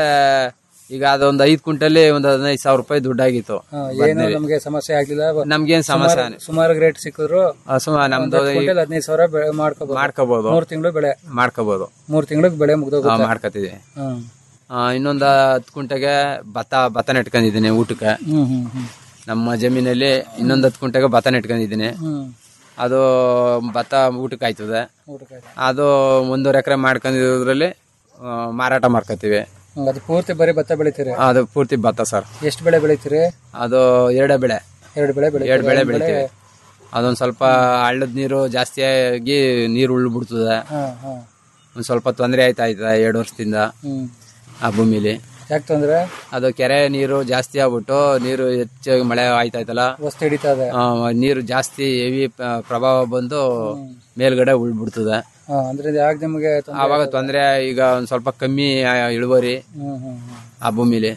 S9: ಈಗ ಅದೊಂದ್ ಐದ್ ಕುಂಟಲ್ಲಿ ಒಂದ್ ಹದಿನೈದು ಸಾವಿರ ರೂಪಾಯಿ ದುಡ್ಡಾಗಿತ್ತು
S8: ಹಾ, ಏನು ನಮ್ಗೆ ಸಮಸ್ಯೆ ಆಗ್ಲಿಲ್ಲ
S9: ನಮ್ಗೇನ್ ಸಮಸ್ಯೆ
S8: ಸುಮಾರು ರೇಟ್ ಸಿಕ್ಕಿದ್ರು
S9: ಹಸು ನಮ್ದು
S8: ಕ್ವಿಂಟಲ್ ಹದಿನೈದು ಸಾವಿರ ಬೆಳೆ ಮಾಡ್ಕೋಬಹುದು
S9: ಮಾಡ್ಕೋಬಹುದು
S8: ಮೂರ್ ತಿಂಗಳು ಬೆಳೆ
S9: ಮಾಡ್ಕೋಬಹುದು
S8: ಮೂರ್ ತಿಂಗಳಿಗೆ ಬೆಳೆ ಮುಗ್ದೋಗುತ್ತೆ
S9: ಮಾಡ್ಕೋತಿದ್ವಿ
S8: ಹ್ಮ್
S9: ಆ, ಇನ್ನೊಂದ್ ಹತ್ತು ಕುಂಟೆಗೆ ಭತ್ತ ಭತ್ತ ನೆಟ್ಕೊಂಡಿದ್ದೀನಿ ಊಟಕ್ಕೆ
S8: ಹ್ಮ್ ಹ್ಮ್ ಹ್ಮ್
S9: ನಮ್ಮ ಜಮೀನಲ್ಲಿ ಇನ್ನೊಂದ್ ಹತ್ತು ಕುಂಟೆಗೆ ಭತ್ತ ನೆಟ್ಕೊಂಡಿದ್ದೀನಿ
S8: ಹ್ಮ್
S9: ಅದು ಭತ್ತ ಊಟಕ್ಕೆ ಆಯ್ತದೆ
S8: ಊಟಕ್ಕೆ
S9: ಅದು ಒಂದೂವರೆ ಎಕರೆ ಮಾಡ್ಕೊಂಡಿರೋದ್ರಲ್ಲಿ ಆ, ಮಾರಾಟ ಮಾಡ್ಕೋತೀವಿ
S8: ಹ್ಮ್, ಅದು ಪೂರ್ತಿ ಬರೀ ಭತ್ತ ಬೆಳಿತೀರಿ
S9: ಅದು ಪೂರ್ತಿ ಭತ್ತ ಸರ್
S8: ಎಷ್ಟು ಬೆಳೆ ಬೆಳಿತೀರಿ
S9: ಅದು ಎರಡೇ ಬೆಳೆ
S8: ಎರಡು ಬೆಳೆ ಬೆಳಿ
S9: ಎರಡು ಬೆಳೆ ಬೆಳಿತೀವಿ ಅದೊಂದ್ ಸ್ವಲ್ಪ ಹಳ್ಳದ ನೀರು ಜಾಸ್ತಿ ಆಗಿ ನೀರು ಉಳ್ಳು ಬಿಡ್ತದೆ
S8: ಹಾ ಹಾ
S9: ಒಂದ್ ಸ್ವಲ್ಪ ತೊಂದರೆ ಆಯ್ತಾ ಆಯ್ತಾ ಎರಡು ವರ್ಷದಿಂದ
S8: ಹ್ಮ್
S9: ಆ ಭೂಮಿಲಿ
S8: ಯಾಕೆ ತೊಂದ್ರೆ
S9: ಅದು ಕೆರೆ ನೀರು ಜಾಸ್ತಿ ಆಗ್ಬಿಟ್ಟು ನೀರು ಹೆಚ್ಚಾಗಿ ಮಳೆ ಆಯ್ತಾಯ್ತಲ್ಲ
S8: ವಸ್ತು ಹಿಡಿತಾ ಇದೆ
S9: ಆ, ನೀರು ಜಾಸ್ತಿ ಹೆವಿ ಪ್ರಭಾವ ಬಂದು ಮೇಲ್ಗಡೆ ಉಳ್ಬಿಡ್ತದೆ
S8: ಹಾ, ಅಂದ್ರೆ ಇದು ಯಾಕೆ ನಿಮಗೆ ತೊಂದ್ರೆ
S9: ಆವಾಗ ತೊಂದರೆ ಈಗ ಒಂದ್ ಸ್ವಲ್ಪ ಕಮ್ಮಿ ಆ, ಇಳುವರಿ
S8: ಹ್ಮ್ ಹ್ಮ್ ಹ್ಮ್.
S9: ಆ ಭೂಮಿಲಿ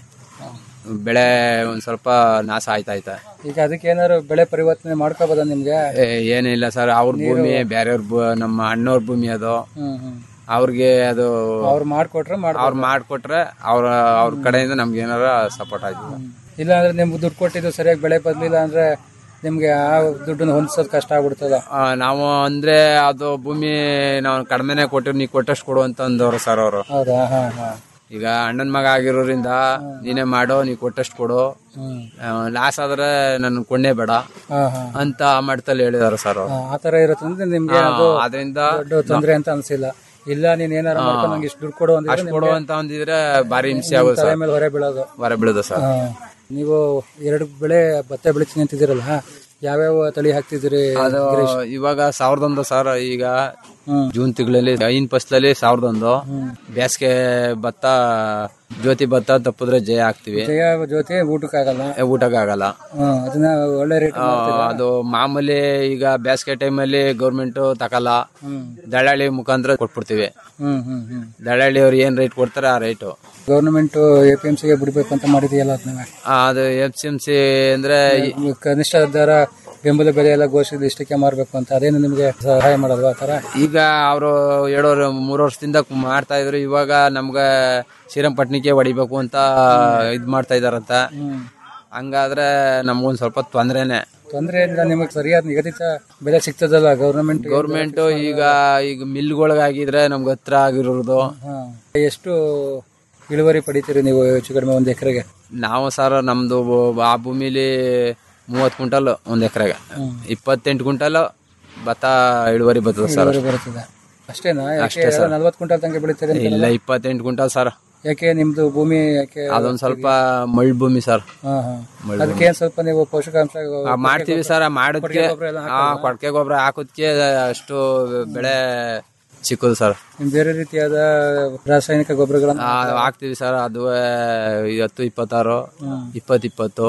S9: ಬೆಳೆ ಒಂದ್ ಸ್ವಲ್ಪ ನಾಶ ಆಯ್ತಾಯ್ತ
S8: ಈಗ ಅದಕ್ಕೆ ಏನಾದ್ರು ಬೆಳೆ ಪರಿವರ್ತನೆ ಮಾಡ್ಕೋಬೋದ ನಿಮ್ಗೆ
S9: ಏ, ಏನಿಲ್ಲ ಸರ್ ಅವ್ರ ಭೂಮಿ ಬೇರೆಯವ್ರ ಭೂ- ನಮ್ಮ ಅಣ್ಣವ್ರ ಭೂಮಿ ಅದು
S8: ಹ್ಮ್ ಹ್ಮ್
S9: ಅವ್ರಿಗೆ ಅದು
S8: ಅವ್ರು ಮಾಡ್ಕೊಟ್ರೆ ಮಾಡ್
S9: ಅವ್ರು ಮಾಡ್ಕೊಟ್ರೆ ಅವ್ರ ಅವ್ರ ಕಡೆಯಿಂದ ನಮ್ಗೆ ಏನಾರ ಸಪೋರ್ಟ್ ಆಯ್ತದ
S8: ಇಲ್ಲ ಅಂದ್ರೆ ನಿಮ್ಗೆ ದುಡ್ಡು ಕೊಟ್ಟಿದ್ದು ಸರಿಯಾಗಿ ಬೆಳೆ ಬರ್ಲಿಲ್ಲ ಅಂದ್ರೆ ನಿಮ್ಗೆ ಆ ದುಡ್ಡನ್ನ ಹೊಂದಿಸೋದು ಕಷ್ಟ ಆಗ್ಬಿಡ್ತದ
S9: ಆ, ನಾವು ಅಂದ್ರೆ ಅದು ಭೂಮಿ ನಾವು ಕಡಿಮೆನೆ ಕೊಟ್ಟಿರ್ ನೀ ಕೊಟ್ಟಷ್ಟು ಕೊಡು ಅಂತ ಅಂದವ್ರು ಸರ್ ಅವರು
S8: ಹೌದಾ ಹಾ ಹಾ
S9: ಈಗ ಅಣ್ಣನ ಮಗ ಆಗಿರೋದ್ರಿಂದ ನೀನೇ ಮಾಡೋ ನೀ ಕೊಟ್ಟಷ್ಟು ಕೊಡು
S8: ಹ್ಮ್
S9: ಲಾಸ್ ಆದ್ರೆ ನನ್ ಕೊಂಡೇ ಬೇಡ
S8: ಹಾ ಹಾ
S9: ಅಂತ ಆ ಮಟ್ಟದಲ್ಲಿ ಹೇಳಿದಾರೆ ಸರ್ ಅವರು
S8: ಆ, ಆ ತರ ಇರುತ್ತೆ ನಿಮ್ಗೆ ಅದು
S9: ಅದರಿಂದ
S8: ದೊಡ್ಡ ತೊಂದ್ರೆ ಅಂತ ಅನ್ಸಿಲ್ಲ ಇಲ್ಲ ನೀನ್ ಏನಾರ ಮಾಡ್ಕೊಂಡು ನಂಗೆ ಇಷ್ಟು ದುಡ್ಡು ಕೊಡು ಅಂದ್ರೆ
S9: ಅಷ್ಟು ಕೊಡು ಅಂತ ಅಂದಿದ್ರೆ ಭಾರಿ ಹಿಂಸೆ ಆಗೋದು
S8: ತಲೆ
S9: ಸರ್
S8: ಮೇಲೆ ಹೊರೆ ಬೀಳೋದು
S9: ಹೊರ ಬೀಳೋದು ಸರ್
S8: ಹಾ. ನೀವು ಎರಡು ಬೆಳೆ ಭತ್ತ ಬೆಳಿತೀನಿ ಅಂತಿದ್ದೀರಲ್ಲ ಯಾವ್ಯಾವ ತಳಿ ಹಾಕ್ತಿದ್ದೀರಿ
S9: ಅದು ಇವಾಗ ಸಾವಿರದ ಒಂದು ಸರ್ ಈಗ
S8: ಹ್ಮ್.
S9: ಜೂನ್ ತಿಂಗಳಲ್ಲಿ ಐನ್ ಫಸ್ಲಲ್ಲಿ ಸಾವಿರದ ಒಂದು ಬೇಸಿಗೆ ಭತ್ತ ಜ್ಯೋತಿ ಭತ್ತ ತಪ್ಪಿದ್ರೆ ಜಯ ಹಾಕ್ತಿವಿ
S8: ಜಯ ಜೊತೆ ಊಟಕ್ಕಾಗಲ್ಲ
S9: ಏ, ಊಟಕ್ಕಾಗಲ್ಲ
S8: ಹ್ಮ್, ಅದನ್ನ ಒಳ್ಳೆ ರೇಟ್
S9: ಆ, ಅದು ಮಾಮೂಲಿ ಈಗ ಬೇಸಿಗೆ ಟೈಮಲ್ಲಿ ಗೌರ್ಮೆಂಟ್ ತಕಲ್ಲ
S8: ಹ್ಮ್
S9: ದಳ್ಳಾಳಿ ಮುಖಾಂತರ ಕೊಟ್ಬಿಡ್ತೀವಿ
S8: ಹ್ಮ್ ಹ್ಮ್ ಹ್ಮ್
S9: ದಳ್ಳಾಳಿ ಅವ್ರು ಏನ್ ರೇಟ್ ಕೊಡ್ತಾರೆ ಆ rate
S8: government A P M ಸಿಗೆ ಬಿಡ್ಬೇಕು ಅಂತ ಮಾಡಿದೆಯಲ್ಲ ಅದನ್ನ
S9: ಅದು ಎಫ್ ಸಿ ಎಂ ಸಿ ಅಂದ್ರೆ ಈ-
S8: ಕನಿಷ್ಠ ದರ ಬೆಂಬಲ ಬೆಲೆ ಎಲ್ಲ ಘೋಷಿಸಿದ ಇಷ್ಟಕ್ಕೆ ಮಾರ್ಬೇಕು ಅಂತ ಅದೇನು ನಿಮ್ಗೆ ಸಹಾಯ ಮಾಡಲ್ವಾ ಆ ತರ
S9: ಈಗ ಅವರು ಏಳೋರು ಮೂರು ವರ್ಷದಿಂದ ಕು- ಮಾಡ್ತಾ ಇದ್ರು ಇವಾಗ ನಮ್ಗೆ ಶ್ರೀರಂಗಪಟ್ಟಣಕ್ಕೆ ಹೊಡಿಬೇಕು ಅಂತ ಇದ್ ಮಾಡ್ತಾ ಇದಾರಂತ ಹಂಗಾದ್ರೆ ನಮ್ಗೊಂದ್ ಸ್ವಲ್ಪ ತೊಂದ್ರೆನೆ
S8: ತೊಂದ್ರೆ ಇಲ್ಲ ನಿಮಗೆ ಸರಿಯಾದ ನಿಗದಿತ ಬೆಲೆ ಸಿಗ್ತದಲ್ಲ ಗೌರ್ಮೆಂಟ್
S9: ಗೌರ್ಮೆಂಟ್ ಈಗ ಈಗ ಮಿಲ್ಗಳಿಗಾಗಿದ್ರೆ ನಮ್ಗೆ ಹತ್ರ ಆಗಿರೋದು
S8: ಎಷ್ಟು ಇಳುವರಿ ಪಡಿತೀರಿ ನೀವು ಹೆಚ್ಚು ಕಡಿಮೆ ಒಂದು ಎಕರೆಗೆ
S9: ನಾವು ಸರ್ ನಮ್ದು ಆ ಭೂಮಿಲಿ ಮೂವತ್ ಕ್ವಿಂಟಲ್ ಒಂದ್ ಎಕರೆಗೆ ಇಪ್ಪತ್ತೆಂಟು ಕ್ವಿಂಟಲ್ ಭತ್ತ ಇಳುವರಿ ಬರ್ತದೆ ಸರ್
S8: ಇಳುವರಿ ಬರುತ್ತದೆ ಅಷ್ಟೇನಾ ಯಾಕೆ
S9: ಅಷ್ಟೇ ಸರ್.
S8: ನಲ್ವತ್ತು ಕ್ವಿಂಟಲ್ ತನಕ ಬೆಳಿತೀರಿ ಅಂತ
S9: ಇಲ್ಲ ಇಪ್ಪತ್ತೆಂಟು ಕ್ವಿಂಟಲ್ ಸರ್
S8: ಯಾಕೆ ನಿಮ್ದು ಭೂಮಿ ಯಾಕೆ
S9: ಅದೊಂದ್ ಸ್ವಲ್ಪ ಮಳ್ ಭೂಮಿ ಸರ್
S8: ಹಾ ಹಾ
S9: ಮಳ್
S8: ಅದಕ್ಕೆ ಏನ್ ಸ್ವಲ್ಪ ನೀವು ಪೋಷಕಾಂಶ
S9: ಆ, ಮಾಡ್ತೀವಿ ಸರ್ ಮಾಡಿದ್ಕೆ
S8: ಕೊಟ್ಟಿಗೆ ಗೊಬ್ಬರ ಎಲ್ಲ
S9: ಆ ಕೊಡ್ಕೆ ಗೊಬ್ಬರ ಹಾಕೋದ್ಕೆ ಅಷ್ಟು ಬೆಳೆ ಸಿಕ್ಕುದು ಸರ್
S8: ಇನ್ ಬೇರೆ ರೀತಿಯಾದ ರಾಸಾಯನಿಕ ಗೊಬ್ಬರಗಳನ್ನ
S9: ಆ, ಹಾಕ್ತಿವಿ ಸರ್ ಅದು ಹತ್ತು ಇಪ್ಪತ್ತಾರು ಇಪ್ಪತ್ ಇಪ್ಪತ್ತು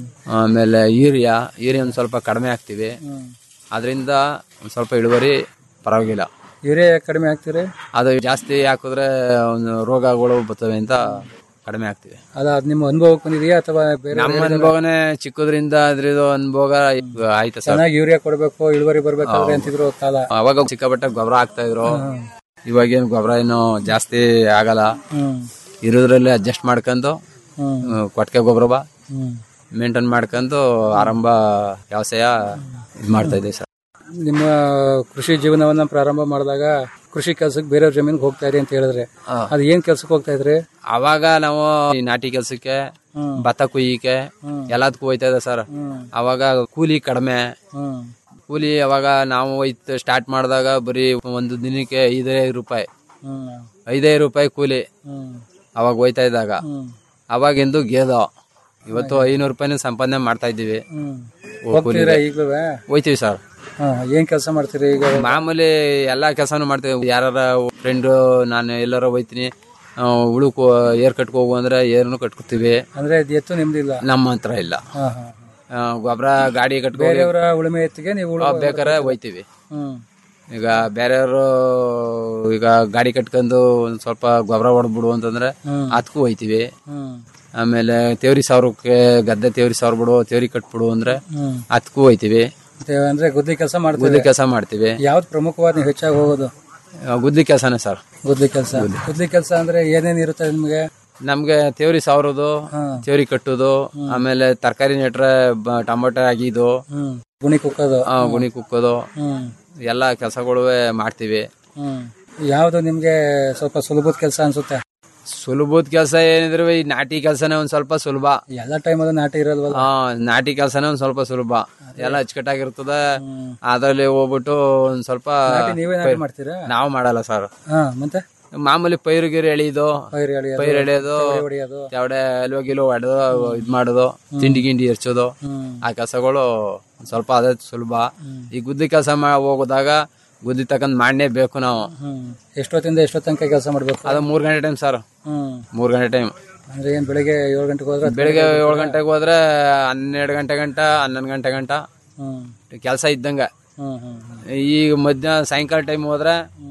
S9: ಆಮೇಲೆ ಯೂರಿಯಾ ಯೂರಿಯಾ ಒಂದ್ ಸ್ವಲ್ಪ ಕಡಿಮೆ ಹಾಕ್ತಿವಿ ಅದರಿಂದ ಒಂದ್ ಸ್ವಲ್ಪ ಇಳುವರಿ ಪರವಾಗಿಲ್ಲ
S8: ಯೂರಿಯಾ ಯಾಕೆ ಕಡಿಮೆ ಹಾಕ್ತೀರಿ
S9: ಅದು ಜಾಸ್ತಿ ಹಾಕಿದ್ರೆ ಒಂದು ರೋಗಗಳು ಬರ್ತವೆ ಅಂತ ಕಡಿಮೆ ಹಾಕ್ತಿವಿ
S8: ಅಲ್ಲ ಅದ್ ನಿಮ್ಮ ಅನುಭವಕ್ಕೆ ಬಂದಿದೆಯಾ ಅಥವಾ ಬೇರೆ
S9: ನಮ್ಮ ಅನುಭವನೇ ಚಿಕ್ಕದ್ರಿಂದ ಅದ್ರದ್ದು ಅನುಭವ ಈಗ ಆಯ್ತು ಸರ್
S8: ಚೆನ್ನಾಗಿ ಯೂರಿಯಾ ಕೊಡಬೇಕು ಇಳುವರಿ ಬರ್ಬೇಕಾದ್ರೆ ಅಂತಿದ್ರು ಕಾಲ
S9: ಅವಾಗ ಸಿಕ್ಕಾಪಟ್ಟೆ ಗೊಬ್ಬರ ಹಾಕ್ತಾ ಇದ್ರು ಇವಾಗೇನು ಗೊಬ್ಬರ ಏನು ಜಾಸ್ತಿ ಆಗಲ್ಲ
S8: ಹ್ಮ್
S9: ಇರೋದ್ರಲ್ಲಿ ಅಡ್ಜಸ್ಟ್ ಮಾಡ್ಕೊಂಡು
S8: ಹ್ಮ್
S9: ಆ, ಕೊಟ್ಟಿಗೆ ಗೊಬ್ಬರ
S8: ಹ್ಮ್
S9: ಮೇಂಟೈನ್ ಮಾಡ್ಕೊಂಡು ಆರಂಭ ವ್ಯವಸಾಯ ಇದು ಮಾಡ್ತಾ ಇದ್ದೀವಿ ಸರ್
S8: ನಿಮ್ಮ ಕೃಷಿ ಜೀವನವನ್ನ ಪ್ರಾರಂಭ ಮಾಡಿದಾಗ ಕೃಷಿ ಕೆಲ್ಸಕ್ಕೆ ಬೇರೆಯವ್ರ ಜಮೀನಿಗೆ ಹೋಗ್ತಾ ಇರಿ ಅಂತ ಹೇಳಿದ್ರೆ ಅದ್ ಏನ್ ಕೆಲ್ಸಕ್ಕೆ ಹೋಗ್ತಾ ಇದ್ರಿ
S9: ಅವಾಗ ನಾವು ಈ ನಾಟಿ ಕೆಲ್ಸಕ್ಕೆ ಭತ್ತ ಕುಯ್ಯಕ್ಕೆ ಎಲ್ಲದಕ್ಕೂ ಹೋಯ್ತಾ ಇದೆ ಸರ್ ಅವಾಗ ಕೂಲಿ ಕಡಿಮೆ
S8: ಹ್ಮ್
S9: ಕೂಲಿ ಅವಾಗ ನಾವು ಹೋಯ್ತು ಸ್ಟಾರ್ಟ್ ಮಾಡಿದಾಗ ಬರೀ ಒಂದು ದಿನಕ್ಕೆ ಐದೈದು ರೂಪಾಯಿ
S8: ಹ್ಮ್
S9: ಐದೈದು ರೂಪಾಯಿ ಕೂಲಿ
S8: ಹ್ಮ್
S9: ಅವಾಗ ಹೋಯ್ತಾ ಇದ್ದಾಗ
S8: ಹ್ಮ್
S9: ಅವಾಗಿಂದು ಗೇದೋ ಇವತ್ತು ಐನೂರು ರೂಪಾಯಿನ ಸಂಪಾದನೆ ಮಾಡ್ತಾ ಇದ್ದೀವಿ
S8: ಹ್ಮ್
S9: ಓ,
S8: ಹೋಗ್ತೀರಾ
S9: ಕೂಲಿಗೆ.
S8: ಈಗ್ಲೂ
S9: ಹೋಯ್ತೀವಿ ಸರ್
S8: ಹಾ ಏನ್ ಕೆಲಸ ಮಾಡ್ತೀರಿ ಈಗ
S9: ಮಾಮೂಲಿ ಎಲ್ಲಾ ಕೆಲಸನೂ ಮಾಡ್ತೀವಿ ಯಾರ ಫ್ರೆಂಡ್ ನಾನು ಎಲ್ಲಾರ ಹೋಯ್ತೀನಿ ಉಳುಕ್ ಏರ್ ಕಟ್ಕೊ ಹೋಗು ಅಂದ್ರೆ ಏರ್ನು ಕಟ್ಕೋತೀವಿ
S8: ಅಂದ್ರೆ ಇದ್ ಎತ್ತು ನಿಮ್ದಿಲ್ಲ
S9: ನಮ್ಮ ಹತ್ರ ಇಲ್ಲ
S8: ಹಾ ಹಾ
S9: ಗೊಬ್ಬರ ಗಾಡಿ ಕಟ್ಕೊ
S8: ಬೇರೆಯವರ ಉಳುಮೆ ಎತ್ತಿಗೆ ನೀವು ಉಳು-
S9: ಬೇಕಾರೆ ಹೋಯ್ತೀವಿ
S8: ಹ್ಮ್
S9: ಈಗ ಬೇರೆಯವರು ಈಗ ಗಾಡಿ ಕಟ್ಕೊಂಡು ಒಂದ್ ಸ್ವಲ್ಪ ಗೊಬ್ಬರ ಹೊಡೆದ್ಬಿಡು ಅಂತಂದ್ರೆ
S8: ಹ್ಮ್.
S9: ಅದಕ್ಕೂ ಹೋಯ್ತೀವಿ
S8: ಹ್ಮ್
S9: ಆಮೇಲೆ ತೇವ್ರಿ ಸಾವಿರಕ್ಕೆ ಗದ್ದೆ ತೇವ್ರಿ ಸಾವಿರ ಬಿಡು ತೇವ್ರಿ ಕಟ್ಬಿಡು ಅಂದ್ರೆ
S8: ಹ್ಮ್
S9: ಅದಕ್ಕೂ ಹೋಯ್ತೀವಿ
S8: ಮತ್ತೆ ಅಂದ್ರೆ ಗುದ್ಲಿ ಕೆಲಸ ಮಾಡ್ತೀರಿ
S9: ಗುದ್ಲಿ ಕೆಲಸ ಮಾಡ್ತೀವಿ
S8: ಯಾವ್ದು ಪ್ರಮುಖವಾದ ನೀವು ಹೆಚ್ಚಾಗಿ ಹೋಗೋದು
S9: ಆ, ಗುದ್ಲಿ ಕೆಲಸನೇ ಸರ್
S8: ಗುದ್ಲಿ ಕೆಲಸ ಗುದ್ಲಿ ಕೆಲಸ ಅಂದ್ರೆ ಏನೇನ್ ಇರುತ್ತೆ ನಿಮ್ಗೆ
S9: ನಮ್ಗೆ ತೇವ್ರಿ ಸಾವಿರದು ತೇವ್ರಿ ಕಟ್ಟುದು ಆಮೇಲೆ ತರಕಾರಿ ನೆಟ್ರೆ ಬ- ಟೊಮೊಟೊ ಆಗಿದ್ದು
S8: ಹ್ಮ್ ಗುಣಿ ಕುಕ್ಕೋದು
S9: ಆ, ಗುಣಿ ಕುಕ್ಕೋದು
S8: ಹ್ಮ್
S9: ಎಲ್ಲಾ ಕೆಲಸಗಳು ಮಾಡ್ತೀವಿ
S8: ಹ್ಮ್ ಯಾವ್ದು ನಿಮ್ಗೆ ಸ್ವಲ್ಪ ಸುಲಭದ ಕೆಲಸ ಅನ್ಸುತ್ತೆ
S9: ಸುಲಭದ ಕೆಲಸ ಏನಿದ್ರೆ ಈ ನಾಟಿ ಕೆಲಸನೇ ಒಂದ್ ಸ್ವಲ್ಪ ಸುಲಭ
S8: ಎಲ್ಲ ಟೈಮಲ್ಲೂ ನಾಟಿ ಇರಲ್ವಲ್ಲ
S9: ಹಾ ನಾಟಿ ಕೆಲಸನೇ ಒಂದ್ ಸ್ವಲ್ಪ ಸುಲಭ ಎಲ್ಲ ಅಚ್ಚುಕಟ್ಟಾಗಿರ್ತದೆ ಅದ್ರಲ್ಲಿ ಹೋಗ್ಬಿಟ್ಟು ಒಂದ್ ಸ್ವಲ್ಪ
S8: ನಾಟಿ ನೀವೇ ನಾಟಿ ಮಾಡ್ತೀರಾ
S9: ನಾವು ಮಾಡಲ್ಲ ಸರ್
S8: ಹಾ ಮತ್ತೆ
S9: ಮಾಮೂಲಿ ಪೈರು ಗಿರು ಎಳಿಯೋದು
S8: ಪೈರು ಎಳೆಯೋದು,
S9: ಪೈರು ಎಳೆಯೋದು
S8: ತೆವಡೆ ಹೊಡೆಯೋದು.
S9: ತೆವಡೆ ಅಲ್ವ ಗಿಲ್ವ ಹೊಡೆದು ಇದ್ ಮಾಡೋದು ತಿಂಡಿ ಗಿಂಡಿ ಎರ್ಚೋದು ಆ ಕೆಲಸಗಳು ಸ್ವಲ್ಪ ಅದೇ ಸುಲಭ ಈ ಗುದ್ದಿ ಕೆಲಸ ಹೋಗೋದಾಗ ಗುದ್ದಿ ತಕೊಂಡ್ ಮಾಡನೇ ಬೇಕು ನಾವು
S8: ಹ್ಮ್ ಎಷ್ಟೊತ್ತಿಂದ ಎಷ್ಟೊತ್ತ ತನಕ ಕೆಲಸ ಮಾಡ್ಬೇಕು
S9: ಅದು ಮೂರ್ ಗಂಟೆ ಟೈಮ್ ಸರ್
S8: ಹ್ಮ್
S9: ಮೂರ್ ಗಂಟೆ ಟೈಮ್
S8: ಅಂದ್ರೆ ಏನ್ ಬೆಳಿಗ್ಗೆ ಏಳು ಗಂಟೆಗೆ ಹೋದ್ರೆ
S9: ಬೆಳಿಗ್ಗೆ ಏಳು ಗಂಟೆಗೆ ಹೋದ್ರೆ ಹನ್ನೆರಡು ಗಂಟೆ ಗಂಟ ಹನ್ನೊಂದು ಗಂಟೆ ಗಂಟ
S8: ಹ್ಮ್
S9: ಕೆಲಸ ಇದ್ದಂಗ
S8: ಹ್ಮ್ ಹ್ಮ್
S9: ಈಗ ಮಧ್ಯಾಹ್ನ ಸಾಯಂಕಾಲ ಟೈಮ್ ಹೋದ್ರೆ